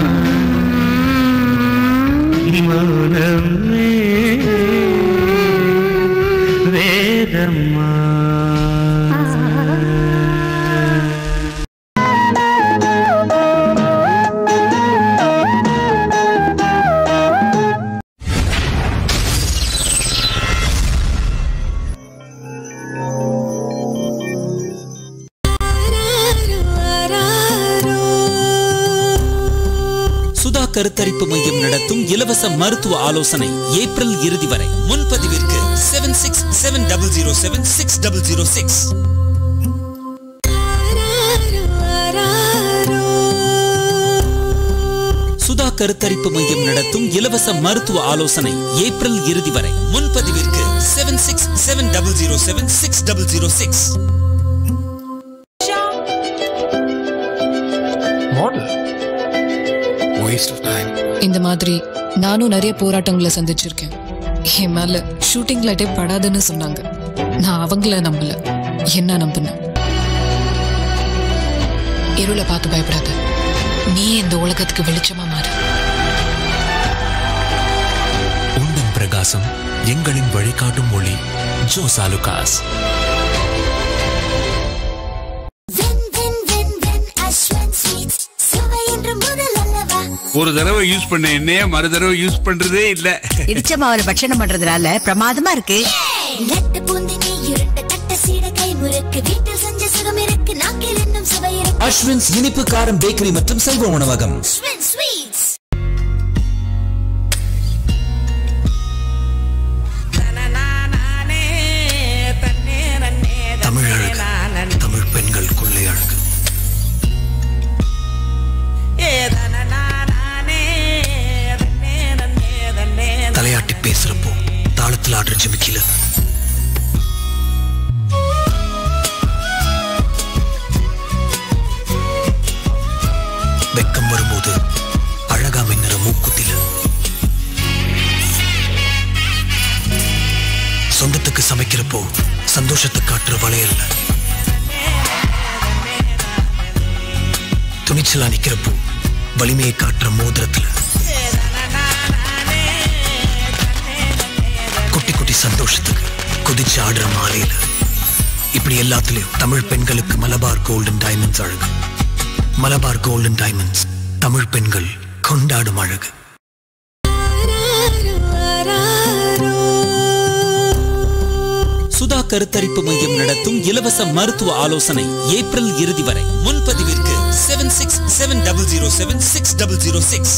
மௌனமே வேதம்மா சுதா கருத்தரிப்பு மையம் நடத்தும் இலவச மருத்துவ ஆலோசனை ஏப்ரல் இறுதி வரை முன்பதிவிற்கு seven six seven double zero seven six double zero six Sudha கருத்தரிப்பு மையம் நடத்தும் இலவச மருத்துவ ஆலோசனை ஏப்ரல் இறுதி வரை முன்பதிவிற்கு seven six seven double zero seven six double zero six இந்த மாதிரி நானும் நிறைய போராட்டங்களை சந்திச்சிருக்கேன் என் மேல ஷூட்டிங் லைட்டே படாதுன்னு சொன்னாங்க நான் அவங்கள நம்பல என்ன நம்பினேன் இருளை பார்த்து பயப்படாத நீ இந்த உலகத்துக்கு வெளிச்சமா மாறு உண்டன் பிரகாசம் எங்களின் வழிகாட்டும் மொழி ஜோஸ் ஆலுகாஸ் ஒரு தடவை யூஸ் பண்ண எண்ணெய மறு தடவை யூஸ் பண்றதே இல்ல இடிச்ச மாவுல பட்சணம் பண்றதுனால பிரமாதமா இருக்கு நட்டு பூந்தி நீ இருட்ட தட்ட சீட கை முறுக்கு வீட்டில் செஞ்ச சுகம் இருக்கு நாக்கில் இன்னும் சுவை இருக்கு அஸ்வின்ஸ் இனிப்பு காரம் பேக்கரி மற்றும் சைவ உணவகம் ஸ்வீட்ஸ் தமிழ் அழகு தமிழ் பெண்கள் கொள்ளை அழகு தலையாட்டி பேசுறப்போ தாளத்தில் ஆடுற ஜிமிக்கில வெக்கம் வரும்போது அழகா மின்னுற மூக்குத்தில சொந்தத்துக்கு சமைக்கிறப்போ சந்தோஷத்தை காட்டுற வளையல்ல துணிச்சலா நிக்கிறப்போ வலிமையை காட்டுற மோதிரத்துல குட்டி குட்டி சந்தோஷத்துக்கு குதிச்சு ஆடுற மாலையில இப்படி எல்லாத்துலயும் தமிழ் பெண்களுக்கு மலபார் கோல்டன் டைமண்ட்ஸ் அழகு மலபார் கோல்டன் டைமண்ட்ஸ் தமிழ் பெண்கள் கொண்டாடும் அழகு சுதா கருத்தரிப்பு மையம் நடத்தும் இலவச மருத்துவ ஆலோசனை ஏப்ரல் இறுதி வரை முன்பதிவிற்கு seven six seven double zero seven six double zero six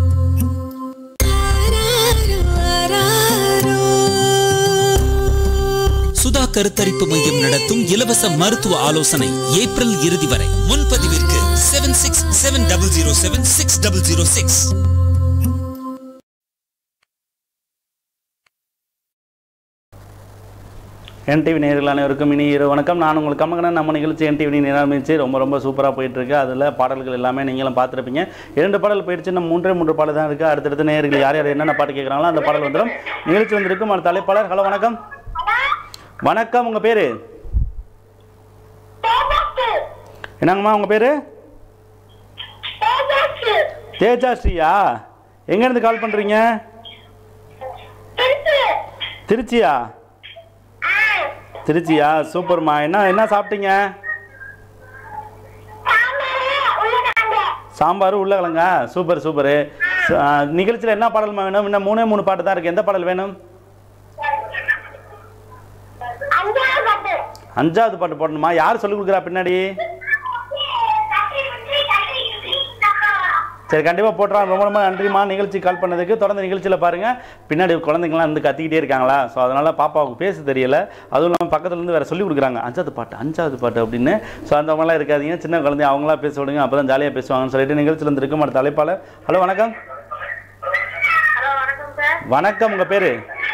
Sudha கருத்தரிப்பு மையம் நடத்தும் இலவச மருத்துவ ஆலோசனை ஏப்ரல் இறுதி வரை முன்பதிவிற்கு seven six seven double zero seven six double zero six NTV நேயர்கள் அனைவருக்கும் இனி இரு வணக்கம் நான் உங்களுக்கு கமகனன் நம்ம நிகழ்ச்சி என்டிவி நிராமிச்சு ரொம்ப ரொம்ப சூப்பராக போயிட்டுருக்கு அதில் பாடல்கள் எல்லாமே நீங்களும் பார்த்துருப்பீங்க இரண்டு பாடல் போயிடுச்சு இன்னும் மூன்றே மூன்று பாடல் தான் இருக்குது அடுத்தடுத்த நேயர்கள் யார் யார் என்னென்ன பாட்டு கேட்குறாங்களோ அந்த பாடல் வந்துடும் நிகழ்ச்சி வந்திருக்கும் அந்த தலைப்பாளர் ஹலோ வணக்கம் வணக்கம் உங்கள் பேர் என்னங்கம்மா உங்கள் பேர் தேஜா ஸ்ரீயா எங்கேருந்து கால் பண்ணுறீங்க திருச்சியா திருச்சியா சூப்பர்மா என்ன என்ன சாப்பிட்டீங்க சாம்பார் உருளைக்கிழங்கா சூப்பர் சூப்பரு நிகழ்ச்சியில் என்ன பாடல்மா வேணும் இன்னும் மூணே மூணு பாட்டு தான் இருக்குது எந்த பாடல் வேணும் அஞ்சாவது பாட்டு போடணுமா யார் சொல்லிக் கொடுக்குறா பின்னாடி சரி கண்டிப்பாக போட்டுறான் ரொம்ப ரொம்ப நன்றிம்மா நிகழ்ச்சி கால் பண்ணதுக்கு தொடர்ந்து நிகழ்ச்சியில் பாருங்கள் பின்னாடி குழந்தைங்களாம் வந்து கத்திக்கிட்டே இருக்காங்களா ஸோ அதனால் பாப்பாவுக்கு பேச தெரியல அதுவும் இல்லாமல் பக்கத்துல இருந்து வேறு சொல்லி கொடுக்குறாங்க அஞ்சாவது பாட்டு அஞ்சாவது பாட்டு அப்படின்னு ஸோ அந்த மாதிரிலாம் இருக்காதீங்க சின்ன குழந்தை அவங்களா பேச விடுங்க அப்போ தான் ஜாலியாக பேசுவாங்கன்னு சொல்லிட்டு நிகழ்ச்சியில் இருந்து இருக்கும் அடுத்த தலைப்பாளர் ஹலோ வணக்கம் ஹலோ வணக்கம் சார் வணக்கம் உங்கள் பேர்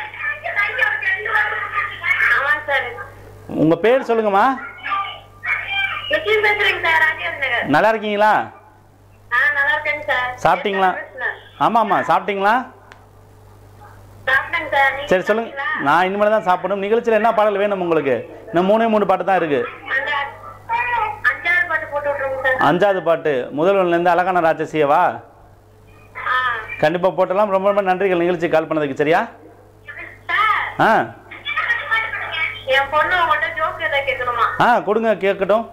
ஆமாம் சார் உங்கள் பேர் சொல்லுங்கம்மா லட்சுமி பேசுறேங்க சார் ராஜேஷ் நகர் நல்லா இருக்கீங்களா ஆ நல்லா இருக்கேங்க சார் சாப்பிட்டீங்களா ஆமாம் ஆமாம் சாப்பிட்டீங்களா சாப்பிட்டேங்க சார் நீங்க சரி சொல்லுங்க நான் இனிமேல் தான் சாப்பிடணும் நிகழ்ச்சியில் என்ன பாடல் வேணும் உங்களுக்கு இன்னும் மூணே மூணு பாட்டு தான் இருக்குது அந்த அஞ்சாவது பாட்டு போட்டு விட்ருங்க சார் அஞ்சாவது பாட்டு முதல்வன்லேருந்து அழகான ராட்சசியவா ஆ கண்டிப்பாக போட்டலாம் ரொம்ப ரொம்ப நன்றிகள் நிகழ்ச்சி கால் பண்ணதுக்கு சரியா சார் ஆ என் பொண்ணு உங்கள்கிட்ட ஜோக் எதாவது கேட்கணுமா ஆ கொடுங்க கேட்கட்டும்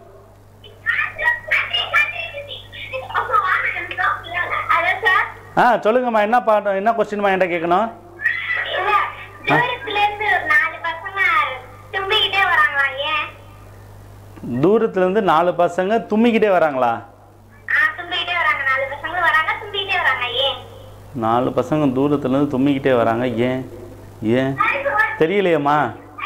ஹலோ சார் ஆ சொல்லுங்கம்மா என்ன பாட்டு என்ன கொஸ்டின்மா என்கிட்ட கேட்கணும் இல்ல தூரத்துல இருந்து ஒரு நாலு பசங்க தும்பிக்கிட்டே வராங்களா ஏன் தூரத்துலேருந்து நாலு பசங்க தும்மிக்கிட்டே வராங்களா ஆ தும்பிக்கிட்டே வராங்க நாலு பசங்க வராங்க தும்பிக்கிட்டே வராங்க ஏன் நாலு பசங்க தூரத்துலேருந்து தும்மிக்கிட்டே வராங்க ஏன் ஏன் தெரியலையேம்மா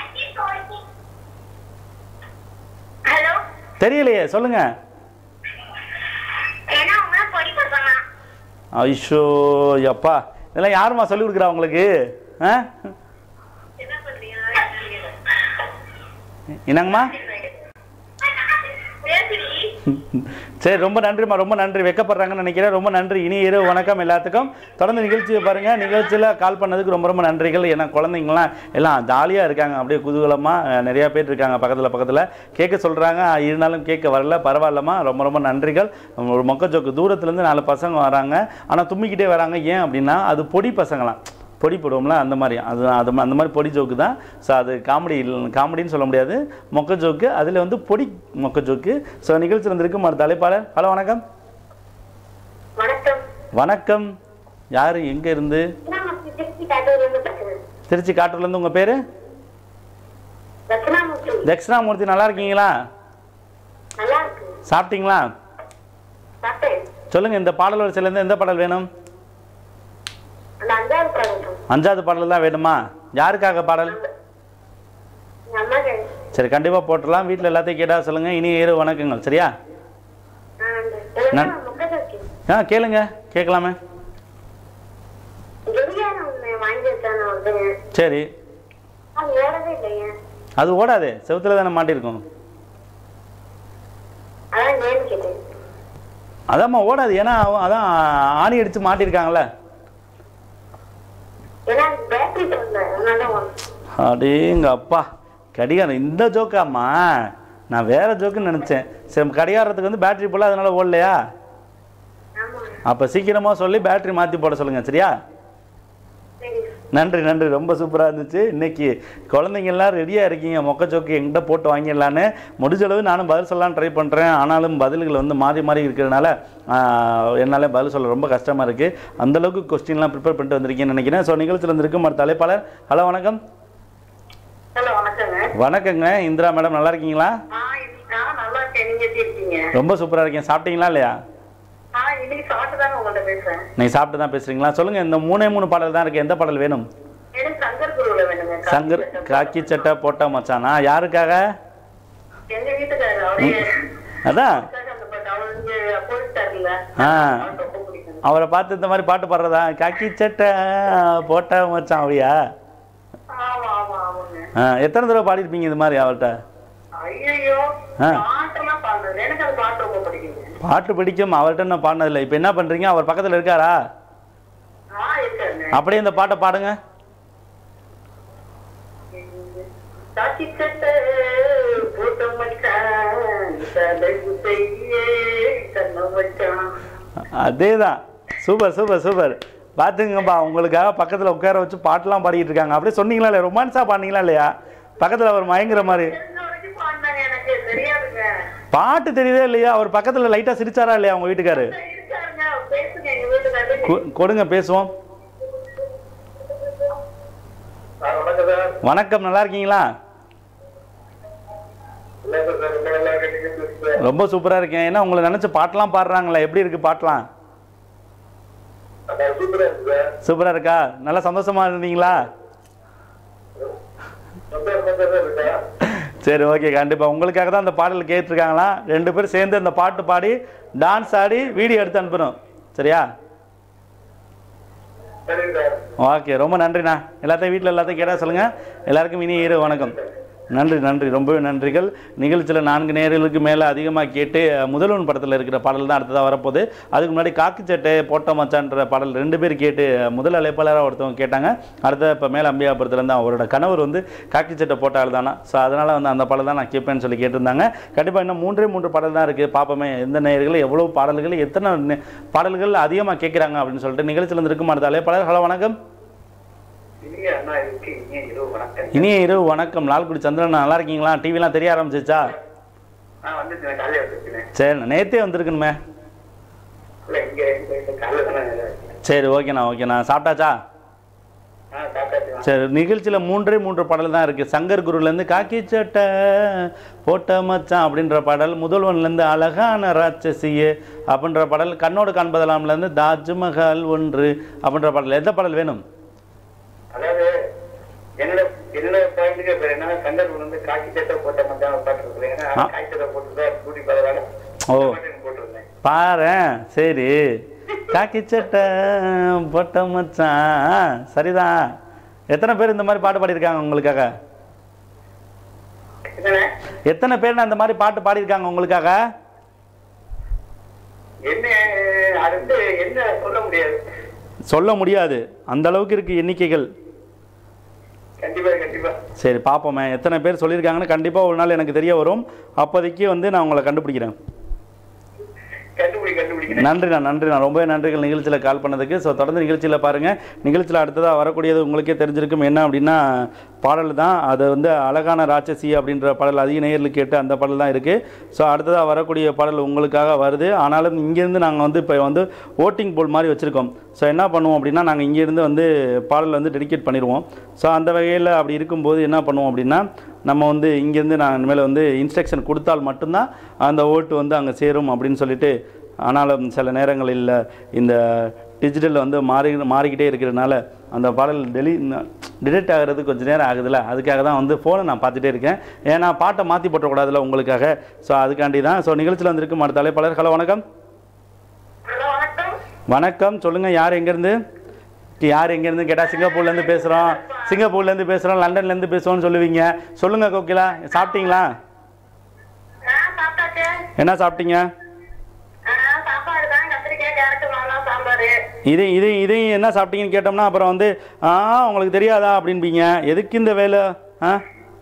ஹலோ தெரியலையே சொல்லுங்கள் ஏன்னா அவங்க பொடி பசங்க ஐஷோ அப்பா இதெல்லாம் யாரும்மா சொல்லி கொடுக்குறா உங்களுக்கு ஆ என்ன பண்றீங்க என்னங்கம்மா பேசுறீ சரி ரொம்ப நன்றிம்மா ரொம்ப நன்றி வெக்கப்படுறாங்கன்னு நினைக்கிறேன் ரொம்ப நன்றி இனி இரவு வணக்கம் எல்லாத்துக்கும் தொடர்ந்து நிகழ்ச்சியை பாருங்கள் நிகழ்ச்சியில் கால் பண்ணதுக்கு ரொம்ப ரொம்ப நன்றிகள் ஏன்னா குழந்தைங்களாம் எல்லாம் ஜாலியாக இருக்காங்க அப்படியே குதூகலமாக நிறையா பேர் இருக்காங்க பக்கத்தில் பக்கத்தில் கேட்க சொல்கிறாங்க இருந்தாலும் கேட்க வரல பரவாயில்லம்மா ரொம்ப ரொம்ப நன்றிகள் ஒரு மொக்கச்சோக்கு தூரத்துலேருந்து நாலு பசங்க வராங்க ஆனால் தும்மிக்கிட்டே வராங்க ஏன் அப்படின்னா அது பொடி பசங்களாம் பொடி போடுவோம்ல அந்த மாதிரி அது அது அந்த மாதிரி பொடி ஜோக்கு தான் ஸோ அது காமெடி காமெடின்னு சொல்ல முடியாது மொக்க ஜோக்கு அதில் வந்து பொடி மொக்க ஜோக்கு ஸோ நிகழ்ச்சி வந்திருக்கும் ஒரு தலைப்பாளர் ஹலோ வணக்கம் வணக்கம் வணக்கம் யார் எங்கே இருந்து நான் திருச்சி காட்டூர்ல இருந்து பேசுறேன் திருச்சி காட்டூர்லேருந்து உங்கள் பேர் ரத்னாமூர்த்தி தட்சிணாமூர்த்தி நல்லா இருக்கீங்களா நல்லா இருக்கு சாப்பிட்டீங்களா சாப்பிட்டேன் சொல்லுங்கள் இந்த பாடல் வரிசையிலேருந்து எந்த பாடல் வேணும் அந்த அஞ்சாவது படம் அஞ்சாவது பாடல் தான் வேணுமா யாருக்காக பாடல் எங்க அம்மா கேட்டு சரி கண்டிப்பாக போட்டுடலாம் வீட்டில் எல்லாத்தையும் கேட்டால் சொல்லுங்கள் இனி ஏறு வணக்கங்கள் சரியா நான்- ஆ கேளுங்க கேட்கலாமே கெடிகாரம் ஒண்ணு வாங்கி வச்சான வந்து சரி அது ஓடவே இல்லைங்க அது ஓடாது செவுத்துல தானே மாட்டிருக்கும் அதான் ஏன்னு கேட்டேன் அதாம்மா ஓடாது ஏன்னா அவன் அதான் ஆணி அடித்து மாட்டியிருக்காங்களே ஏன்னா பேட்டரி போடல அதனால ஓடும். அடேங்க அப்பா கடிகாரம் இந்த ஜோக்காம்மா நான் வேற ஜோக்குன்னு நினச்சேன் சரி கடிகாரத்துக்கு வந்து பேட்டரி போடல அதனால ஓடலையா அப்போ சீக்கிரமாக சொல்லி பேட்டரி மாற்றி போட சொல்லுங்கள் சரியா நன்றி நன்றி ரொம்ப சூப்பராக இருந்துச்சு இன்னைக்கு குழந்தைங்க எல்லாம் ரெடியாக இருக்கீங்க மொக்க ஜோக்கு எங்கிட்ட போட்டு வாங்கிடலான்னு முடிஞ்ச அளவு நானும் பதில் சொல்லலாம் ட்ரை பண்ணுறேன் ஆனாலும் பதில்கள் வந்து மாறி மாறி இருக்கிறதுனால என்னால் பதில் சொல்ல ரொம்ப கஷ்டமாக இருக்குது அந்தளவுக்கு கொஸ்டின்லாம் ப்ரிப்பேர் பண்ணிட்டு வந்திருக்கீங்கன்னு நினைக்கிறேன் ஸோ நிகழ்ச்சியில் இருந்திருக்கும் ஒரு தலைப்பாளர் ஹலோ வணக்கம் ஹலோ வணக்கங்க வணக்கங்க இந்திரா மேடம் நல்லா இருக்கீங்களா ஆ இன்னைக்கு நான் நல்லா இருக்கேன் நீங்க எப்படி இருக்கீங்க ரொம்ப சூப்பராக இருக்கேன் சாப்பிட்டீங்களா இல்லையா ஆ இன்னைக்கு சாப்பிட்டு தாங்க உங்கள்ட்ட பேசுறேன் நீங்கள் சாப்பிட்டு தான் பேசுகிறீங்களா சொல்லுங்கள் இந்த மூணே மூணு பாடல் தான் இருக்குது எந்த பாடல் வேணும் எனக்கு சங்கர் குருவில் வேணுங்க சங்கர் காக்கி சட்டை போட்ட மச்சானா யாருக்காக எங்க வீட்டுக்காரர் அவரே அதான் அந்த பாட்டு அவர் இங்க போயிட்டாருல்ல ஆ அவரை பார்த்து இந்த மாதிரி பாட்டு பாடுறதா காக்கி சட்டை போட்ட மச்சான் அப்படியா ஆமா ஆமா ஆமாங்க ஆ எத்தனை தடவை பாடியிருப்பீங்க இது மாதிரி அவர்கிட்ட ஐயோ ஆ. பாட்டெல்லாம் பாடுறது எனக்கு அந்த பாட்டு ரொம்ப பிடிக்குங்க பாட்டு பிடிக்கும் அவர்கிட்ட நான் பாடினதில்லை இப்போ என்ன பண்ணுறீங்க அவர் பக்கத்தில் இருக்காரா ஆ இருக்காருங்க அப்படியே இந்த பாட்டை பாடுங்க காக்கி சட்டை போட்ட மச்சான் தலைப்பு செய்யே கண்ண மச்சான் அதே தான் சூப்பர் சூப்பர் சூப்பர் பார்த்துங்கப்பா உங்களுக்காக பக்கத்தில் உட்கார வச்சு பாட்டெல்லாம் பாடிக்கிட்டு இருக்காங்க அப்படியே சொன்னீங்களா இல்லையா ரொமான்ஸாக பாடினீங்களா இல்லையா பக்கத்தில் அவர் மயங்குற மாதிரி பாடினாங்க எனக்கு தெரியாதுங்க பாட்டு தெரியுதே இல்லையா அவர் பக்கத்தில் லைட்டாக சிரிச்சாரா இல்லையா உங்கள் வீட்டுக்காரு இருக்காருங்க பேசுங்க எங்க வீட்டுக்காரர் கொ- கொடுங்க பேசுவோம் வணக்கம் சார் வணக்கம் நல்லா இருக்கீங்களா இல்லை சார் ரொம்ப நல்லா இருக்கேன் நீங்க எப்படி இருக்கீங்க? ரொம்ப சூப்பராக இருக்கேன் ஏன்னா உங்களை நினச்சி பாட்டெல்லாம் பாடுறாங்களே எப்படி இருக்குது பாட்டெல்லாம் அதான் சூப்பரா இருக்கு சார் சூப்பராக இருக்கா நல்லா சந்தோஷமா இருந்தீங்களா சந்தோஷமா தான் இருக்கா சரி ஓகே கண்டிப்பாக உங்களுக்காக தான் அந்த பாடல் கேட்டிருக்காங்களா ரெண்டு பேரும் சேர்ந்து அந்த பாட்டு பாடி டான்ஸ் ஆடி வீடியோ எடுத்து அனுப்பணும் சரியா சரிங்க சார் ஓகே ரொம்ப நன்றிண்ணா எல்லாத்தையும் வீட்டில் எல்லாத்தையும் கேட்டால் சொல்லுங்கள் எல்லாருக்கும் இனிய இரு வணக்கம் நன்றி நன்றி ரொம்பவே நன்றிகள் நிகழ்ச்சியில் நான்கு நேர்களுக்கு மேலே அதிகமாக கேட்டு அஹ், முதல்வன் படத்தில் இருக்கிற பாடல் தான் அடுத்ததாக வரப்போகுது அதுக்கு முன்னாடி காக்கி சட்டை போட்ட மச்சான்ற பாடல் ரெண்டு பேர் கேட்டு அஹ், முதல் அழைப்பாளராக ஒருத்தவங்க கேட்டாங்க அடுத்த இப்போ மேலே அம்பியாபுரத்துலேருந்து அவரோட கணவர் வந்து காக்கி சட்டை போட்ட ஆள் தானா ஸோ அதனால் வந்து அந்த பாடல் தான் நான் கேட்பேன்னு சொல்லி கேட்டிருந்தாங்க கண்டிப்பாக இன்னும் மூன்றே மூன்று பாடல் தான் இருக்குது பார்ப்போமே எந்த நேயர்கள் எவ்வளோ பாடல்கள் எத்தனை நே- பாடல்கள் அதிகமாக கேட்குறாங்க அப்படின்னு சொல்லிட்டு நிகழ்ச்சியில் இருக்கும் அடுத்த அழைப்பாளர் ஹலோ வணக்கம் இனிய அண்ணா இருக்கு இனிய இரவு வணக்கம் இனிய இரவு வணக்கம் லால்குடி சந்திரன் நல்லா இருக்கீங்களா டிவிலாம் தெரிய ஆரம்பிச்சிச்சா நான் வந்துச்சு காலையில வந்துருக்கேன் சரி நேத்தே வந்திருக்கணுமே இல்ல இங்க இந்த இந்த காலையில தானே இருக்கேன். சரி ஓகேண்ணா ஓகேண்ணா சாப்பிட்டாச்சா ஆ சாப்பிட்டாச்சு சரி நிகழ்ச்சியில் மூன்றே மூன்று பாடல் தான் இருக்குது சங்கர் குருலேருந்து காக்கி சட்டை போட்ட மச்சான் அப்படின்ற பாடல் முதல்வன்லேருந்து அழகான ராட்சசியே அப்படின்ற பாடல் கண்ணோடு காண்பதலாம்லேருந்து தாஜ்மஹால் ஒன்று அப்படின்ற பாடல் எந்த பாடல் வேணும் அதாவது என்னோட என்னோட பாயிண்ட்டுக்கு இப்ப என்னன்னா சங்கர் வந்து காக்கி சட்டை போட்ட மச்சான் ஒரு பாட்டு இருக்குது ஏன்னா ஆ. காக்கி சட்டை போட்டு கூட்டி பரவாயில்ல ஓ போட்டிருந்தேன் பாரேன் சரி காக்கி சட்டை போட்ட மச்சான் சரிதான் எத்தனை பேர் இந்த மாதிரி பாட்டு பாடியிருக்காங்க உங்களுக்காக என்னண்ணே? எத்தனை பேர் அந்த மாதிரி பாட்டு பாடியிருக்காங்க உங்களுக்காக என்ன அது வந்து என்ன சொல்ல முடியாது சொல்ல முடியாது அந்த அளவுக்கு இருக்கு எண்ணிக்கைகள் கண்டிப்பா கண்டிப்பா சரி பார்ப்போமே எத்தனை பேர் சொல்லியிருக்காங்கன்னு கண்டிப்பாக ஒரு நாள் எனக்கு தெரிய வரும் அப்போதைக்கு வந்து நான் உங்களை கண்டுபிடிக்கிறேன் கண்டுபிடி கண்டுபிடிக்கிறேன் நன்றிண்ணா நன்றிண்ணா ரொம்பவே நன்றிகள் நிகழ்ச்சியில் கால் பண்ணதுக்கு ஸோ தொடர்ந்து நிகழ்ச்சியில் பாருங்கள் நிகழ்ச்சியில் அடுத்ததாக வரக்கூடியது உங்களுக்கே தெரிஞ்சிருக்கும் என்ன அப்படின்னா பாடல் தான் அது வந்து அழகான ராட்சசி அப்படின்ற பாடல் அதிக நேரில் கேட்டு அந்த பாடல் தான் இருக்குது ஸோ அடுத்ததாக வரக்கூடிய பாடல் உங்களுக்காக வருது ஆனாலும் இங்கேருந்து நாங்கள் வந்து இப்போ வந்து ஓட்டிங் போல் மாதிரி வச்சுருக்கோம் ஸோ என்ன பண்ணுவோம் அப்படின்னா நாங்கள் இங்கேருந்து வந்து பாடல் வந்து டெடிகேட் பண்ணிடுவோம் ஸோ அந்த வகையில் அப்படி இருக்கும்போது என்ன பண்ணுவோம் அப்படின்னா நம்ம வந்து இங்கேருந்து நான் இனிமேல் வந்து இன்ஸ்ட்ரக்ஷன் கொடுத்தால் மட்டும்தான் அந்த ஓட்டு வந்து அங்கே சேரும் அப்படின்னு சொல்லிட்டு ஆனாலும் சில நேரங்களில் இந்த டிஜிட்டல் வந்து மாறி மாறிக்கிட்டே இருக்கிறதுனால அந்த பாடல் டெலி டிடெக்ட் ஆகிறது கொஞ்சம் நேரம் ஆகுதுல்ல அதுக்காக தான் வந்து ஃபோனை நான் பார்த்துட்டே இருக்கேன் ஏன்னா பாட்டை மாற்றி போட்டக்கூடாதுல்ல உங்களுக்காக ஸோ அதுக்காண்டி தான் ஸோ நிகழ்ச்சியில் வந்திருக்கும் அடுத்த அழைப்பாளர் ஹலோ வணக்கம் ஹலோ வணக்கம் வணக்கம் சொல்லுங்கள் யார் எங்கேருந்து யார் எங்கேருந்து கேட்டால் சிங்கப்பூர்லேருந்து பேசுகிறோம் சிங்கப்பூர்லேருந்து பேசுகிறோம் லண்டன்லேருந்து பேசுகிறோம்னு சொல்லுவீங்க சொல்லுங்கள் கோகிலா சாப்பிட்டீங்களா ஆ சாப்பிட்டாச்சு என்ன சாப்பிட்டீங்க ஆ சாப்பாடு தான் கத்திரிக்காய் கேரட் மாங்காய் சாம்பார் இது இது இதையும் என்ன சாப்பிட்டீங்கன்னு கேட்டோம்னா அப்புறம் வந்து ஆ உங்களுக்கு தெரியாதா அப்படின்பீங்க எதுக்கு இந்த வேலை ஆ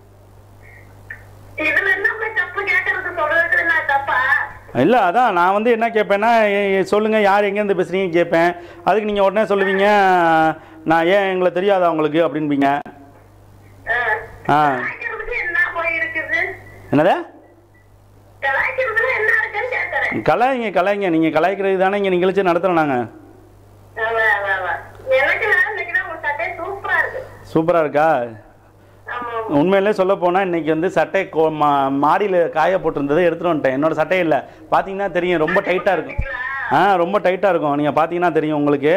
இதுல என்ன போய் தப்பு கேட்கறது சொல்றது என்ன தப்பா இல்லை அதான் நான் வந்து என்ன கேட்பேன்னா எ- எ- சொல்லுங்க யார் எங்கேருந்து பேசுறீங்கன்னு கேட்பேன் அதுக்கு நீங்கள் உடனே சொல்லுவீங்க நான் ஏன் எங்களை தெரியாதா உங்களுக்கு அப்படின்பீங்க ஆ கலாய்க்கிறதுக்கு என்ன போய் இருக்குது என்னது கலாய்க்கிறதுல என்ன இருக்குன்னு கேட்கறேன் கலாய்ங்க கலாய்ங்க நீங்கள் கலாய்க்கிறது தானே இங்கே நிகழ்ச்சி நடத்துகிறோம் நாங்கள் ஆமா, ஆமா, ஆமா. எனக்கு இன்னைக்கு தான் உங்க சட்டை சூப்பரா இருக்கு சூப்பராக இருக்கா ஆமா ஆமா உண்மையிலே சொல்ல போனால் இன்னைக்கு வந்து சட்டை கோ மா மாடியில் காய போட்டிருந்ததை எடுத்துகிட்டு வந்துட்டேன் என்னோட சட்டை இல்லை பார்த்தீங்கன்னா தெரியும் ரொம்ப டைட்டாக இருக்கும் ஆ ரொம்ப டைட்டாக இருக்கும் நீங்கள் பார்த்தீங்கன்னா தெரியும் உங்களுக்கு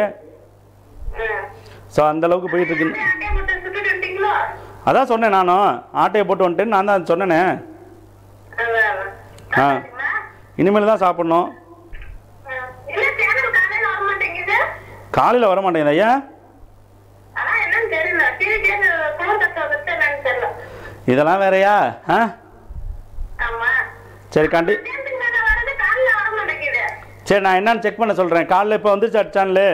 ஸோ அளவுக்கு போயிட்டு இருக்கு அதான் சொன்னேன் நானும் ஆட்டையை போட்டு வந்துட்டேன்னு நான் தான் சொன்னேனே ஆ இனிமேல் தான் சாப்பிட்ணும் இல்ல சேனல் காலையில வர மாட்டேங்குது காலையில் வர மாட்டேங்குது ஐயா ஆனா என்னன்னு தெரியல டிவி கேட்டு போன் தட்ட வச்சு என்னன்னு தெரியல இதெல்லாம் வேறயா ஆ ஆமா சரி கண்டி சேர்த்துக்கு மேல வரது காலையில வர மாட்டேங்குது சரி நான் என்னன்னு செக் பண்ண சொல்கிறேன் காலைல இப்போ வந்துருச்சு சேனலு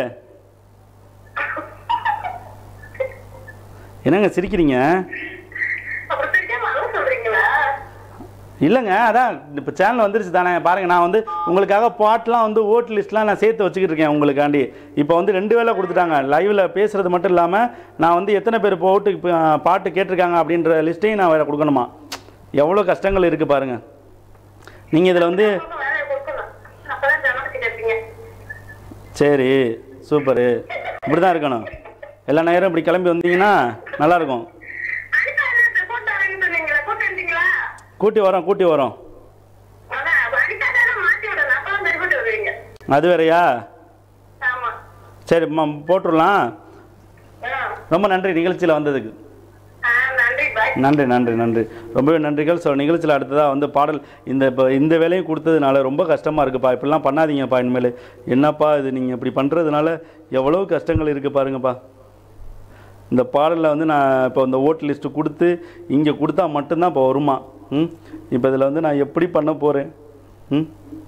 என்னங்க சிரிக்கிறீங்க அப்புறம் திருப்பி வர சொல்றீங்களா இல்லைங்க அதான் இப்போ சேனல் வந்துருச்சு தானே பாருங்கள் நான் வந்து உங்களுக்காக பாட்டெலாம் வந்து ஓட் லிஸ்ட்லாம் நான் சேர்த்து வச்சுக்கிட்டு இருக்கேன் உங்களுக்காண்டி இப்போ வந்து ரெண்டு வேளை கொடுத்துட்டாங்க லைவில் பேசுகிறது மட்டும் இல்லாமல் நான் வந்து எத்தனை பேர் இப்போ ஓட்டு இப்போ, பாட்டு கேட்டிருக்காங்க அப்படின்ற லிஸ்ட்டையும் நான் வேறு கொடுக்கணுமா எவ்வளோ கஷ்டங்கள் இருக்குது பாருங்கள் நீங்கள் இதில் வந்து வேலையை கொடுக்கணும் அப்பதான் ஜனத்துக்கு கேட்பீங்க சரி சூப்பரு இப்படி தான் இருக்கணும் எல்லா நேரம் இப்படி கிளம்பி வந்தீங்கன்னா நல்லாயிருக்கும் அனிதா என்ன போட்டோ வாங்கி சொன்னீங்களா கூட்டு வந்தீங்களா கூட்டி வரோம் கூட்டி வரோம் அதான் அனிதா தானே மாத்தி விடணும் அப்பதான் சரிபட்டு வருவீங்க அது வேறயா ஆமா சரி மா போட்டுடலாம் ஆ. ரொம்ப நன்றி நிகழ்ச்சியில் வந்ததுக்கு ஆ, நன்றி பாய் நன்றி நன்றி நன்றி ரொம்பவே நன்றிகள் ஸோ நிகழ்ச்சியில் அடுத்ததாக வந்து பாடல் இந்த இப்போ இந்த வேலையும் கொடுத்ததுனால ரொம்ப கஷ்டமாக இருக்குப்பா இப்படிலாம் பண்ணாதீங்கப்பா இனிமேல் என்னப்பா இது நீங்கள் இப்படி பண்ணுறதுனால எவ்வளோ கஷ்டங்கள் இருக்குது பாருங்கப்பா இந்த பாடலில் வந்து நான் இப்போ இந்த ஓட்டு லிஸ்ட்டு கொடுத்து இங்கே கொடுத்தா மட்டும்தான் இப்போ வருமா ம் இப்போ இதில் வந்து நான் எப்படி பண்ண போகிறேன் ம்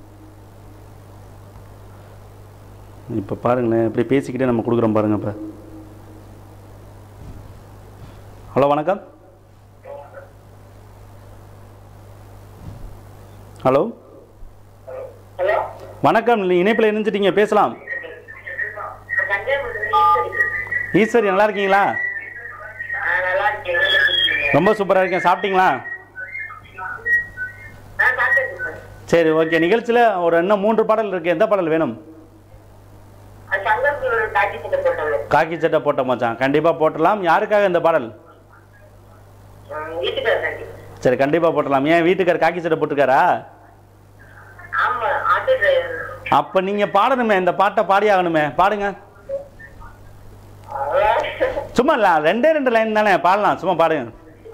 இப்போ பாருங்களேன் இப்படி பேசிக்கிட்டே நம்ம கொடுக்குறோம் பாருங்க இப்போ ஹலோ வணக்கம் ஹலோ ஹலோ வணக்கம் நீ இணைப்பில் இணைஞ்சிட்டீங்க பேசலாம் கன்னியாகுமரி ஈஸ்வரி நல்லா இருக்கீங்களா ஆ நல்லா இருக்கேன் ரொம்ப சூப்பராக இருக்கேன் சாப்பிட்டீங்களா ஆ சாப்பிட்டேன் சார் சரி ஓகே நிகழ்ச்சியில் ஒரு இன்னும் மூன்று பாடல் இருக்குது எந்த பாடல் வேணும் அது சங்கர் காட்சி சட்டை போட்டாங்க காக்கி சட்டை போட்ட மச்சான் கண்டிப்பாக போட்டலாம் யாருக்காக இந்த பாடல் வீட்டுக்காரங்க சரி கண்டிப்பாக போட்டலாம் ஏன் வீட்டுக்கார் காக்கி சட்டை போட்டிருக்காரா ஆமா ஆட்டோ டிரைவர் அப்போ நீங்கள் பாடணுமே இந்த பாட்டை பாடி ஆகணுமே பாடுங்க சும்மா இல்லை ரெண்டே ரெண்டு லைன் தானே பாடலாம் சும்மா பாடுங்க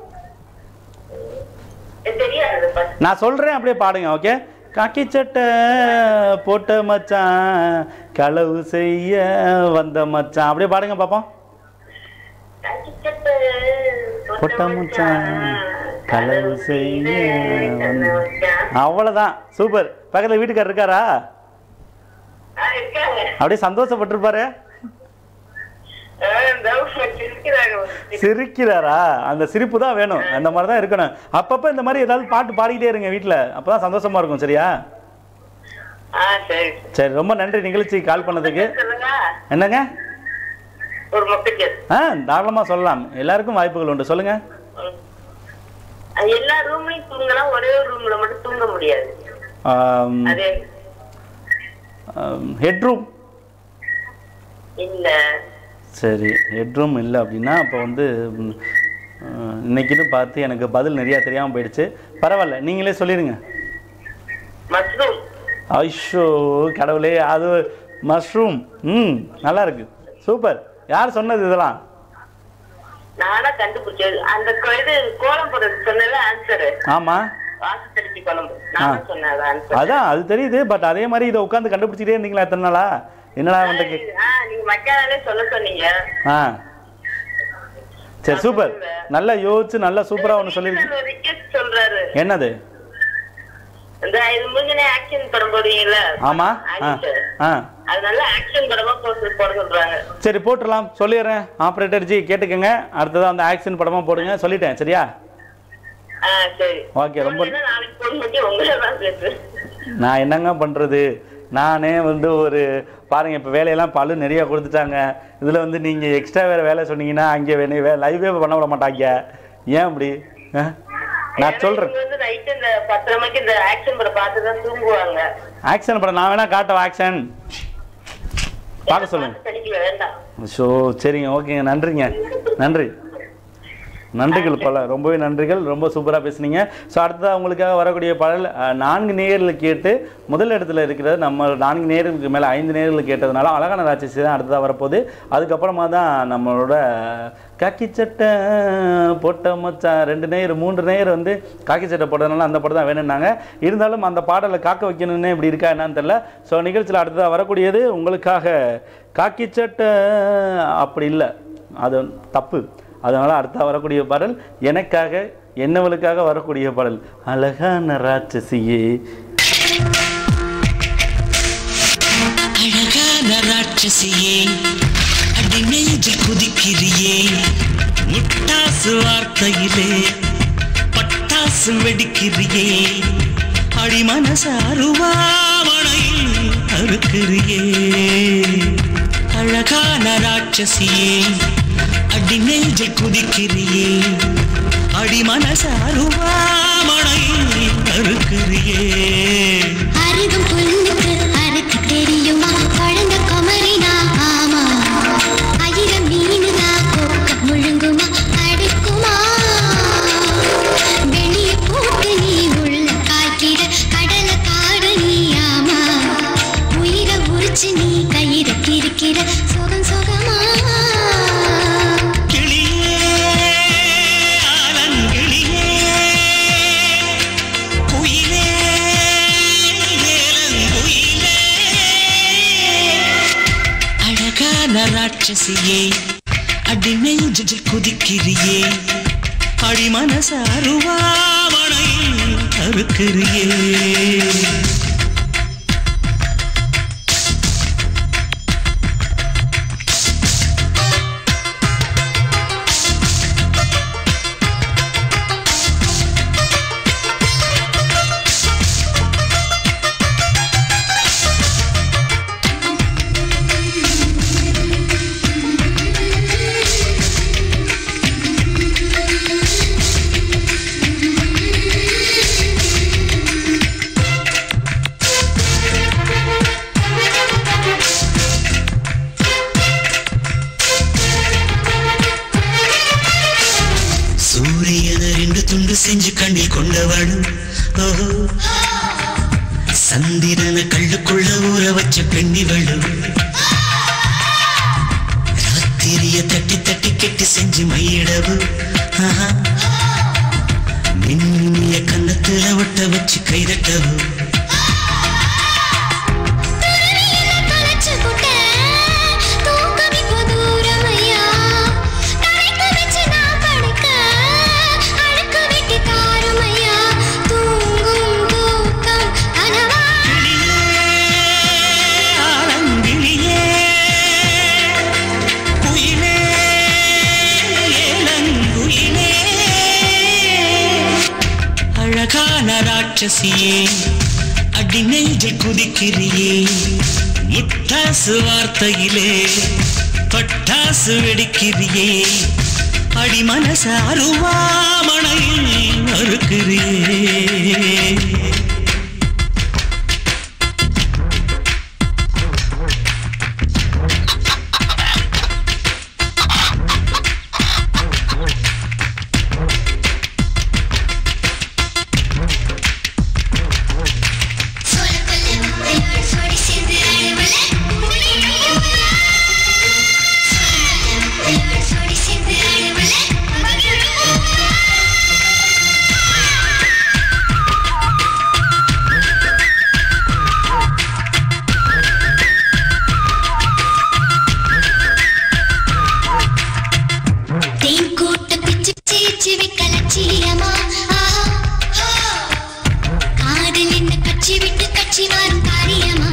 தெரியாது பஸ் நான் சொல்கிறேன் அப்படியே பாடுங்க ஓகே காக்கி சட்டை போட்ட மச்சான் களவு செய்ய வந்த மச்சான் அப்படியே பாடுங்க பார்ப்போம் காட்சி சட்டை போட்ட மச்சான் களவு செய்ய வந்த அவ்வளோதான் சூப்பர் பக்கத்தில் வீட்டுக்காரர் இருக்காரா ஆ, இருக்காங்க அப்படியே சந்தோஷப்பட்டிருப்பாரு ஆ, இந்த இருக்கிறாங்க சிரிக்கிறாரா அந்த சிரிப்பு தான் வேணும் அந்த மாதிரி தான் இருக்கணும் அப்பப்போ இந்த மாதிரி ஏதாவது பாட்டு பாடிக்கிட்டே இருங்க வீட்டில் அப்போ தான் சந்தோஷமா இருக்கும் சரியா ஆ சரி சரி ரொம்ப நன்றி நிகழ்ச்சி கால் பண்ணதுக்கு சொல்லுங்க என்னங்க ஒரு முக்கிய ஆ தாராளமாக சொல்லலாம் எல்லாருக்கும் வாய்ப்புகள் உண்டு சொல்லுங்க எல்லா ரூம்லயும் தூங்கலாம் ஒரே ஒரு ரூம்ல மட்டும் தூங்க முடியாது அதே ஹெட்ரூம் இல்ல சரி ஹெட்ரூம் இல்லை அப்படின்னா அப்போ வந்து ம், அஹ், இன்னைக்குன்னு பார்த்து எனக்கு பதில் நிறையா தெரியாமல் போயிடுச்சு பரவாயில்ல நீங்களே சொல்லிடுங்க மஷ்ரூம் ஐஷோ கடவுளே அது மஷ்ரூம் ம் நல்லா இருக்கு சூப்பர் யார் சொன்னது இதெல்லாம் நானா கண்டுபிடிச்சது அந்த கொ- இது கோலம் போடுறது சொன்னல ஆன்சர் ஆமாம் வாசு திருச்சி குழம்பு நான் சொன்னேன் ஆன்சர் அதான் அது தெரியுது பட் அதே மாதிரி இதை உட்காந்து கண்டுபிடிச்சிட்டே இருந்தீங்களா எத்தனை நாளா என்னடா வந்து கே ஆ நீங்க மக்காலே சொல்ல சொன்னீங்க ஆ சரி சூப்பர் நல்லா யோசிச்சு நல்லா சூப்பராக ஒன்று சொல்லியிருக்கீங்க ரிக்வெஸ்ட் சொல்றாரு என்னது இந்த இது முடிஞ்சனே ஆக்ஷன் படம் போடுவீங்கல்ல ஆமா ஆ actor. ஆ அது நல்ல ஆக்ஷன் படமா போட்டு போட சொல்றாங்க சரி போட்டுடலாம் சொல்லிடுறேன் ஆப்ரேட்டர் ஜி கேட்டுக்கங்க அடுத்ததாக அந்த ஆக்ஷன் படமாக போடுங்க சொல்லிட்டேன் சரியா ஆ சரி ஓகே ரொம்ப இல்லைன்னா நாளைக்கு போன் பண்ணி உங்களை தான் பேசுறேன் நான் என்னங்க பண்ணுறது நானே வந்து ஒரு பாருங்க இப்போ வேலையெல்லாம் பல்லு நிறைய கொடுத்துட்டாங்க இதில் வந்து நீங்கள் எக்ஸ்ட்ரா வேறு வேலை சொன்னீங்கன்னா அங்கே வேணே வே லைவே பண்ண விட மாட்டாங்க ஏன் அப்படி ஆ? நான் சொல்கிறேன் இவங்க வந்து நைட்டு இந்த பத்தரை மணிக்கு இந்த ஆக்ஷன் படம் பார்த்து தான் தூங்குவாங்க ஆக்ஷன் படம் நான் வேணா காட்டவா ஆக்ஷன் பார்க்க சொல்லுங்க படிக்கல வேண்டாம் ஸோ சரிங்க ஓகேங்க நன்றிங்க நன்றி நன்றிகள் பல ரொம்பவே நன்றிகள் ரொம்ப சூப்பராக பேசுனீங்க ஸோ அடுத்தது உங்களுக்காக வரக்கூடிய பாடல் அஹ், நான்கு நேரில் கேட்டு முதல் இடத்துல இருக்கிறது நம்ம நான்கு நேர்களுக்கு மேலே ஐந்து நேரில் கேட்டதுனால அழகான ராட்சசி தான் அடுத்ததாக வரப்போகுது அதுக்கப்புறமா தான் நம்மளோட காக்கி சட்டை போட்ட மச்சான் ரெண்டு நேர் மூன்று நேர் வந்து காக்கி சட்டை போட்டதுனால அந்த படம் தான் வேணும்னாங்க இருந்தாலும் அந்த பாடலை காக்க வைக்கணும்னு இப்படி இருக்கா என்னன்னு தெரியல ஸோ நிகழ்ச்சியில் அடுத்ததாக வரக்கூடியது உங்களுக்காக காக்கி சட்டை அப்படி இல்லை அது தப்பு அதனால் அடுத்த வரக்கூடிய பாடல் எனக்காக என்னவளுக்காக வரக்கூடிய பாடல் அழகான ராட்சசியே அழகான ராட்சசியே அடி நெஞ்சில் குதிக்கிறியே முட்டாசு வார்த்தையிலே பட்டாசு வெடிக்கிறியே அடி மனசு அருவாமணையில் அறுக்கிறியே அழகான ராட்சசியே அடி நெஞ்சில் குதிக்கிறியே அடி மனசு அருவாமணையில் அறுக்கிறியே அருகும் புல்லுக்கு அறுக்க தெரியுமா பழந்த குமரினா ஆமா ஆயிரம் மீனுதா கொக்க முழுங்குமா அடுக்குமா வெளிய போட்டு நீ உள்ள காய்க்கிற கடல காடு நீ ஆமா உயிரை உரிச்சு நீ கயிற கிறுக்கிற சுகம் சுகமா கிளியே ஆலங்கிளியே குயிலே ஏலங்குயிலே அழகான ராட்சசியே அடி நெஞ்சில் குதிக்கிறியே அடி மனச அருவாமணையில் அறுக்கிறியே சூரியனை ரெண்டு துண்டு செஞ்சு கண்ணில் கொண்டவளும் ஓஹோ சந்திரனை கள்ளுக்குள்ள ஊற வச்ச பெண்ணிவளும் ராத்திரிய தட்டி தட்டி கெட்டி செஞ்சு மையிடவும் ஆஹா. மின்னிய கன்னத்துல ஒட்ட வச்சு கைதட்டவும் கலச்சு புட்ட தூக்கம் இப்போ தூரமையா தரைக்கு வச்சு நான் படுக்க அழுக்கு விட்டு தாருமையா தூங்கும் தூக்கம் கனவா ஆலங்கிளியே குயிலே ஏலங்குயிலே அழகான ராட்சசியே அடி நெஞ்சில் குதிக்கிறியே முட்டாசு வார்த்தையிலே பட்டாசு வெடிக்கிறியே அடி மனச அருவாமணையில் அறுக்கிறியே சோடி சேர்ந்து அழுவல சோடி சேர்ந்து அழுவல தேன் கூட்ட பிச்சு சீச்சு வைக்க லட்சியமா ஆஹா காதல் என்ன கட்சி விட்டு கட்சி மாறும் காரியமா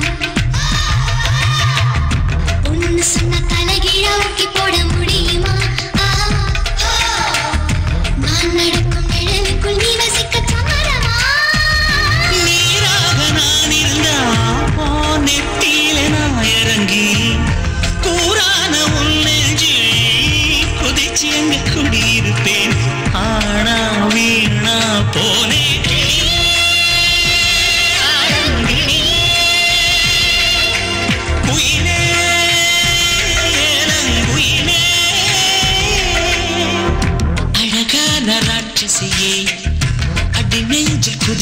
ஒண்ணு சொன்ன தலைகீழ ஊக்கி போட முடியுமா ஆஹா. நான் நடக்கும் நிழலுக்குள் நீ வசிக்க சமரமா நீராக நான் இருந்தா உன் நெத்தியில நான் இறங்கி கூறான உன் நெஞ்சில் குதிச்சு அங்க குடியிருப்பேன் ஆனா வீணா போனே கிளியே,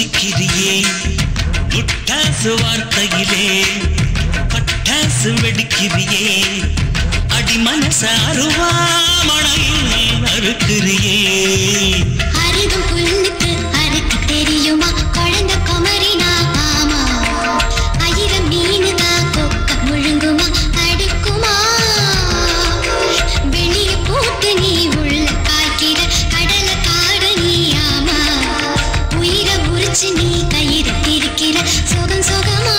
குதிக்கிறியே முட்டாசு வார்த்தையிலே பட்டாசு வெடிக்கிறியே அடி மனச அருவாமணையே அறுக்கிறியே அருகும் புல்லுக்கு அறுக்க தெரியுமா குழந்தை குமரினா ஆமா ஆயிரம் மீனுதா கொக்க முழுங்குமா அடுக்குமா வெளிய போட்டு நீ உள்ள காய்க்கிற கடல காட நீ ஆமா உயிரை உரிச்சு நீ கயிறு திரிக்கிற சுகம் சுகமா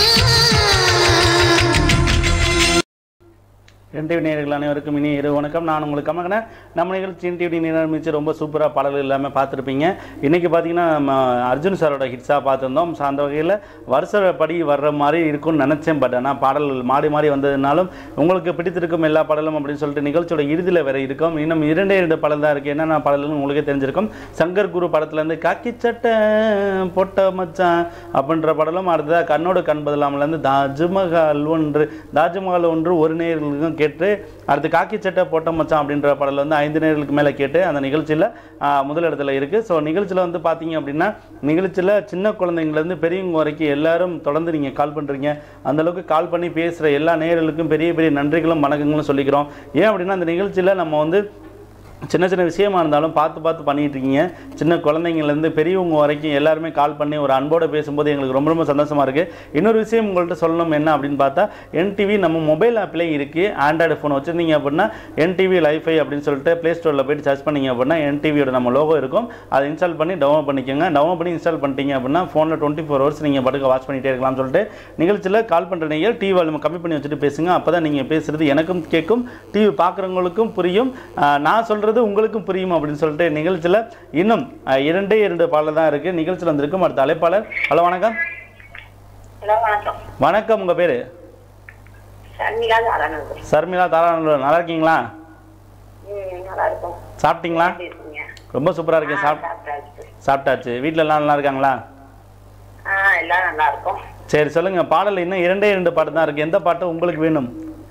என் டிவி நேயர்கள் அனைவருக்கும் இனி இரு வணக்கம் நான் உங்களுக்கு கமகன நம்ம நிகழ்ச்சி என் டிவி நிர்மிச்சு ரொம்ப சூப்பராக பாடல்கள் எல்லாமே பார்த்துருப்பீங்க இன்றைக்கி பார்த்தீங்கன்னா நம்ம அர்ஜுன் சாரோட ஹிட்ஸாக பார்த்துருந்தோம் ஸோ அந்த வகையில் வருஷப்படி வர்ற மாதிரி இருக்கும்னு நினச்சேன் பட் ஆனால் பாடல்கள் மாறி மாறி வந்ததுனாலும் உங்களுக்கு பிடித்திருக்கும் எல்லா பாடலும் அப்படின்னு சொல்லிட்டு நிகழ்ச்சியோட இறுதியில் வேற இருக்கும் இன்னும் இரண்டே இரண்டு பாடல் தான் இருக்குது என்னென்ன பாடல்கள் உங்களுக்கே தெரிஞ்சிருக்கும் சங்கர் குரு படத்துலேருந்து காக்கி சட்டை பொட்ட மச்சான் அப்படின்ற படலும் அடுத்ததாக கண்ணோடு கண் பதிலாமலேருந்து தாஜ்மஹால் ஒன்று தாஜ்மஹால் ஒன்று ஒரு நேர்களுக்கும் கேட்டு அடுத்து காக்கி சட்டை போட்ட மச்சான் அப்படின்ற பாடல் வந்து ஐந்து நேர்களுக்கு மேலே கேட்டு அந்த நிகழ்ச்சியில் முதல் இடத்துல இருக்குது ஸோ நிகழ்ச்சியில் வந்து பார்த்தீங்க அப்படின்னா நிகழ்ச்சியில் சின்ன குழந்தைங்கலேருந்து பெரியவங்க வரைக்கும் எல்லாரும் தொடர்ந்து நீங்கள் கால் பண்ணுறீங்க அந்தளவுக்கு கால் பண்ணி பேசுகிற எல்லா நேயர்களுக்கும் பெரிய பெரிய நன்றிகளும் வணக்கங்களும் சொல்லிக்கிறோம் ஏன் அப்படின்னா அந்த நிகழ்ச்சியில் நம்ம வந்து சின்ன சின்ன விஷயமா இருந்தாலும் பார்த்து பார்த்து பண்ணிட்டு இருக்கீங்க சின்ன குழந்தைங்கள்லேருந்து பெரியவங்க வரைக்கும் எல்லாருமே கால் பண்ணி ஒரு அன்போடு பேசும்போது எங்களுக்கு ரொம்ப ரொம்ப சந்தோஷமாக இருக்குது இன்னொரு விஷயம் உங்கள்கிட்ட சொல்லணும் என்ன அப்படின்னு பார்த்தா என்டிவி நம்ம மொபைல் ஆப்லேயும் இருக்குது ஆண்ட்ராய்டு ஃபோன் வச்சுருந்தீங்க அப்படின்னா என்டிவி லைஃபை அப்படின்னு சொல்லிட்டு ப்ளே ஸ்டோரில் போயிட்டு சர்ச் பண்ணீங்க அப்படின்னா என்டிவியோட நம்ம லோகோ இருக்கும் அதை இன்ஸ்டால் பண்ணி டவுன்லோட் பண்ணிக்கோங்க டவுன்லோட் பண்ணி இன்ஸ்டால் பண்ணிட்டீங்க அப்படின்னா ஃபோனில் டுவெண்ட்டி ஃபோர் ஹவர்ஸ் நீங்கள் படுக்க வாட்ச் பண்ணிகிட்டே இருக்கலாம்னு சொல்லிட்டு நிகழ்ச்சியில் கால் பண்ணுற நீங்கள் டிவி வால்யூம் கம்மி பண்ணி வச்சுட்டு பேசுங்க அப்போ தான் நீங்கள் பேசுகிறது எனக்கும் கேட்கும் டிவி பார்க்குறவங்களுக்கும் புரியும் ஆஹ் நான் சொல்கிறது உங்களுக்கும் புரியும் அப்படின்னு சொல்லிட்டு நிகழ்ச்சியில் இன்னும் ஆஹ் இரண்டே இரண்டு பாடல் தான் இருக்குது நிகழ்ச்சியில் வந்திருக்கும் அடுத்த அழைப்பாளர் ஹலோ வணக்கம் ஹலோ வணக்கம் வணக்கம் உங்கள் பேர் சர்மிகா தாரானந்தர் சர்மிளா தாராநல்லூர் நல்லா இருக்கீங்களா ம் நல்லா இருக்கும் சாப்பிட்டீங்களா எப்படி இருக்கீங்க ரொம்ப சூப்பராக இருக்கேன் சாப் சாப்பிட்டாச்சு சாப்பிட்டாச்சு வீட்டில் எல்லாம் நல்லா இருக்காங்களா ஆ எல்லாம் நல்லா இருக்கும் சரி சொல்லுங்கள் பாடல் இன்னும் இரண்டே இரண்டு பாட்டு தான் இருக்குது எந்த பாட்டு உங்களுக்கு வேணும்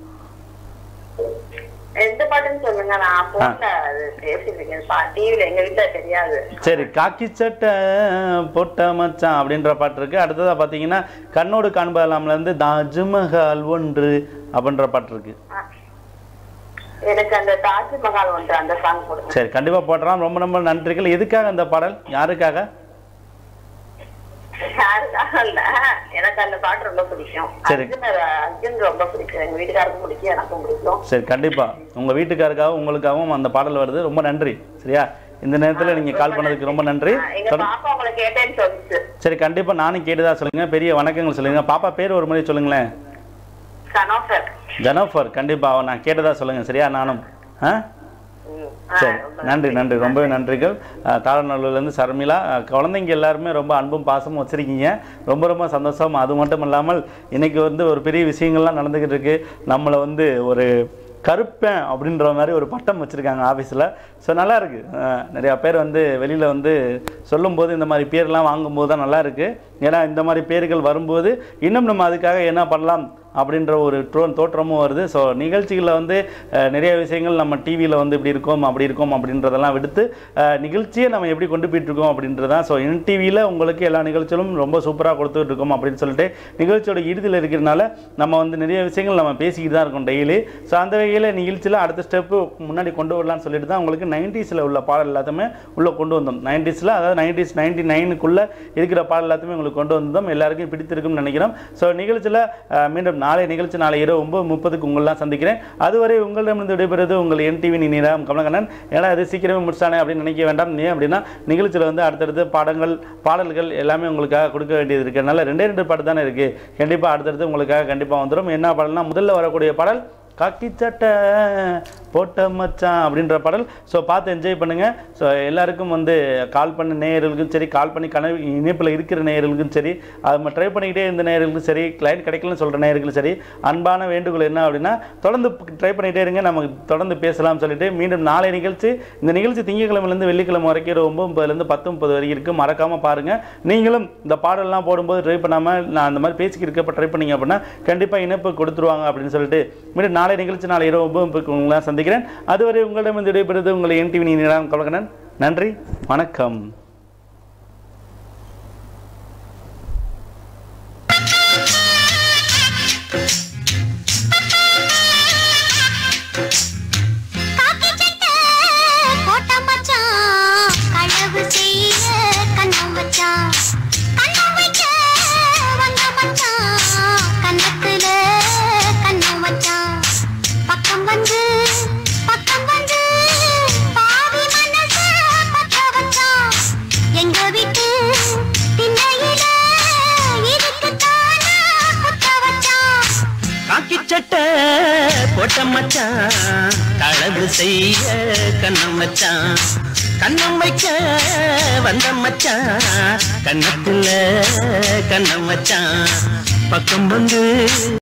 எந்த பாட்டுன்னு சொல்லுங்க நான் போன்ல அது பேசிட்டு இருக்கேன் டிவில எங்க வீட்டுல தெரியாது சரி காக்கி சட்டை போட்ட மச்சான் அப்படின்ற பாட்டு இருக்கு அடுத்ததா பார்த்தீங்கன்னா கண்ணோடு காண்பலாம்ல இருந்து தாஜ்மஹால் ஒன்று அப்படின்ற பாட்டு இருக்கு எனக்கு அந்த தாஜ்மஹால் ஒன்று அந்த சாங் போடுங்க சரி கண்டிப்பா போடுறோம் ரொம்ப ரொம்ப நன்றிகள் எதுக்காக அந்த பாடல் யாருக்காக யாருக்காக இல்ல எனக்கு அந்த பாட்டு ரொம்ப பிடிக்கும் சரி. அர்ஜுன் அர்ஜுன் ரொம்ப பிடிக்கும் எங்க வீட்டுக்காருக்கும் பிடிக்கும் எனக்கும் பிடிக்கும் சரி கண்டிப்பா உங்க வீட்டுக்காருக்காகவும் உங்களுக்காகவும் அந்த பாடல் வருது ரொம்ப நன்றி சரியா இந்த நேரத்துல நீங்க கால் பண்ணதுக்கு ரொம்ப நன்றி ஆ, எங்க தொடர்ந்து- பாப்பா உங்களை கேட்டேன்னு சொல்லிச்சு சரி கண்டிப்பா நானும் கேட்டுதா சொல்லுங்க பெரிய வணக்கங்கள் சொல்லுங்க பாப்பா பேர் ஒரு முறை சொல்லுங்களேன் கனோஃபர் ஜனோஃபர் கண்டிப்பா நான் கேட்டதா சொல்லுங்க சரியா நானும் ஆ சரி நன்றி நன்றி ரொம்பவே நன்றிகள் அஹ், தாரநல்லூர்லேருந்து சர்மிளா அஹ், குழந்தைங்க எல்லாருமே ரொம்ப அன்பும் பாசமும் வச்சுருக்கீங்க ரொம்ப ரொம்ப சந்தோஷம் அது மட்டும் இல்லாமல் இன்னைக்கு வந்து ஒரு பெரிய விஷயங்கள்லாம் நடந்துக்கிட்டு இருக்கு நம்மளை வந்து ஒரு கருப்பேன் அப்படின்ற மாதிரி ஒரு பட்டம் வச்சுருக்காங்க ஆஃபீஸில் ஸோ நல்லா இருக்கு அஹ், நிறையா பேர் வந்து வெளியில் வந்து சொல்லும்போது இந்த மாதிரி பேர்லாம் வாங்கும்போது தான் நல்லா இருக்கு ஏன்னா இந்த மாதிரி பேர்கள் வரும்போது இன்னும் நம்ம அதுக்காக என்ன பண்ணலாம் அப்படின்ற ஒரு ட்ரோ தோற்றமும் வருது ஸோ நிகழ்ச்சிகளில் வந்து அஹ், நிறைய விஷயங்கள் நம்ம டிவியில் வந்து இப்படி இருக்கோம் அப்படி இருக்கோம் அப்படின்றதெல்லாம் விடுத்து அஹ், நிகழ்ச்சியை நம்ம எப்படி கொண்டு போயிட்டு இருக்கோம் அப்படின்றதான் ஸோ என் டிவியில் உங்களுக்கு எல்லா நிகழ்ச்சிகளும் ரொம்ப சூப்பராக கொடுத்துட்டு இருக்கோம் அப்படின்னு சொல்லிட்டு நிகழ்ச்சியோட இறுதியில் இருக்கிறனால நம்ம வந்து நிறைய விஷயங்கள் நம்ம பேசிக்கிட்டு தான் இருக்கோம் டெய்லி ஸோ அந்த வகையில் நிகழ்ச்சியில் அடுத்த ஸ்டெப்பு முன்னாடி கொண்டு வரலாம்னு சொல்லிட்டு தான் உங்களுக்கு நைன்டிஸில் உள்ள பாடல் எல்லாத்தையுமே உள்ளே கொண்டு வந்தோம் நைன்டிஸில் அதாவது நைன்டிஸ் நைன்டி நைனுக்குள்ளே இருக்கிற பாடல் எல்லாத்தையுமே உங்களுக்கு கொண்டு வந்தோம் எல்லாருக்கும் பிடித்திருக்கும்னு நினைக்கிறோம் ஸோ நிகழ்ச்சியில் அஹ், மீண்டும் நாளை நிகழ்ச்சி நாளை இரவு ஒன்பது முப்பதுக்கு உங்களெலாம் சந்திக்கிறேன் அதுவரை உங்களிடமிருந்து விடைபெறுவது உங்கள் என்டிவி நினைராம் கமலகண்ணன் ஏன்னா அது சீக்கிரமே முடிச்சானே அப்படின்னு நினைக்க வேண்டாம் ஏன் அப்படின்னா நிகழ்ச்சியில் வந்து அடுத்தடுத்து பாடங்கள் பாடல்கள் எல்லாமே உங்களுக்காக கொடுக்க வேண்டியது இருக்கிறதுனால ரெண்டே ரெண்டு பாட்டு தானே இருக்குது கண்டிப்பாக அடுத்தடுத்து உங்களுக்காக கண்டிப்பாக வந்துடும் என்ன பாடல்னா முதல்ல வரக்கூடிய பாடல் காக்கி சட்டை போட்ட மச்சான் அப்படின்ற பாடல் ஸோ பார்த்து என்ஜாய் பண்ணுங்கள் ஸோ எல்லாருக்கும் வந்து கால் பண்ண நேயர்களுக்கும் சரி கால் பண்ணி கனவு இணைப்பில் இருக்கிற நேயர்களுக்கும் சரி அது ட்ரை பண்ணிக்கிட்டே இருந்த நேயர்களுக்கும் சரி கிளைண்ட் கிடைக்கலன்னு சொல்கிற நேயர்களுக்கும் சரி அன்பான வேண்டுகோள் என்ன அப்படின்னா தொடர்ந்து ட்ரை பண்ணிகிட்டே இருங்க நமக்கு தொடர்ந்து பேசலாம்னு சொல்லிட்டு மீண்டும் நாளை நிகழ்ச்சி இந்த நிகழ்ச்சி திங்கக்கிழமைலேருந்து வெள்ளிக்கிழமை வரைக்கும் ஒரு ஒம்பது முப்பதுலேருந்து பத்து முப்பது வரைக்கும் இருக்குது மறக்காமல் பாருங்கள் நீங்களும் இந்த பாடல்லாம் போடும்போது ட்ரை பண்ணாமல் நான் அந்த மாதிரி பேசிக்கிட்டு இருக்கப்ப ட்ரை பண்ணீங்க அப்படின்னா கண்டிப்பாக இணைப்பு கொடுத்துருவாங்க அப்படின்னு சொல்லிட்டு மீண்டும் நாளை நிகழ்ச்சி நாளை இரவு ஒன்பது முப்பதுக்கு உங்களை சந்திக்கிறேன் அதுவரை உங்களிடம் வந்து விடைபெறுவது உங்களை என் டிவி நீராம் கலகனன் நன்றி வணக்கம் தொட்ட மச்சான் களவு செய்ய கண்ணம் வச்சான் கண்ணம் வைக்க வந்த மச்சான் கண்ணத்துல கண்ணம் வச்சான் பக்கம் வந்து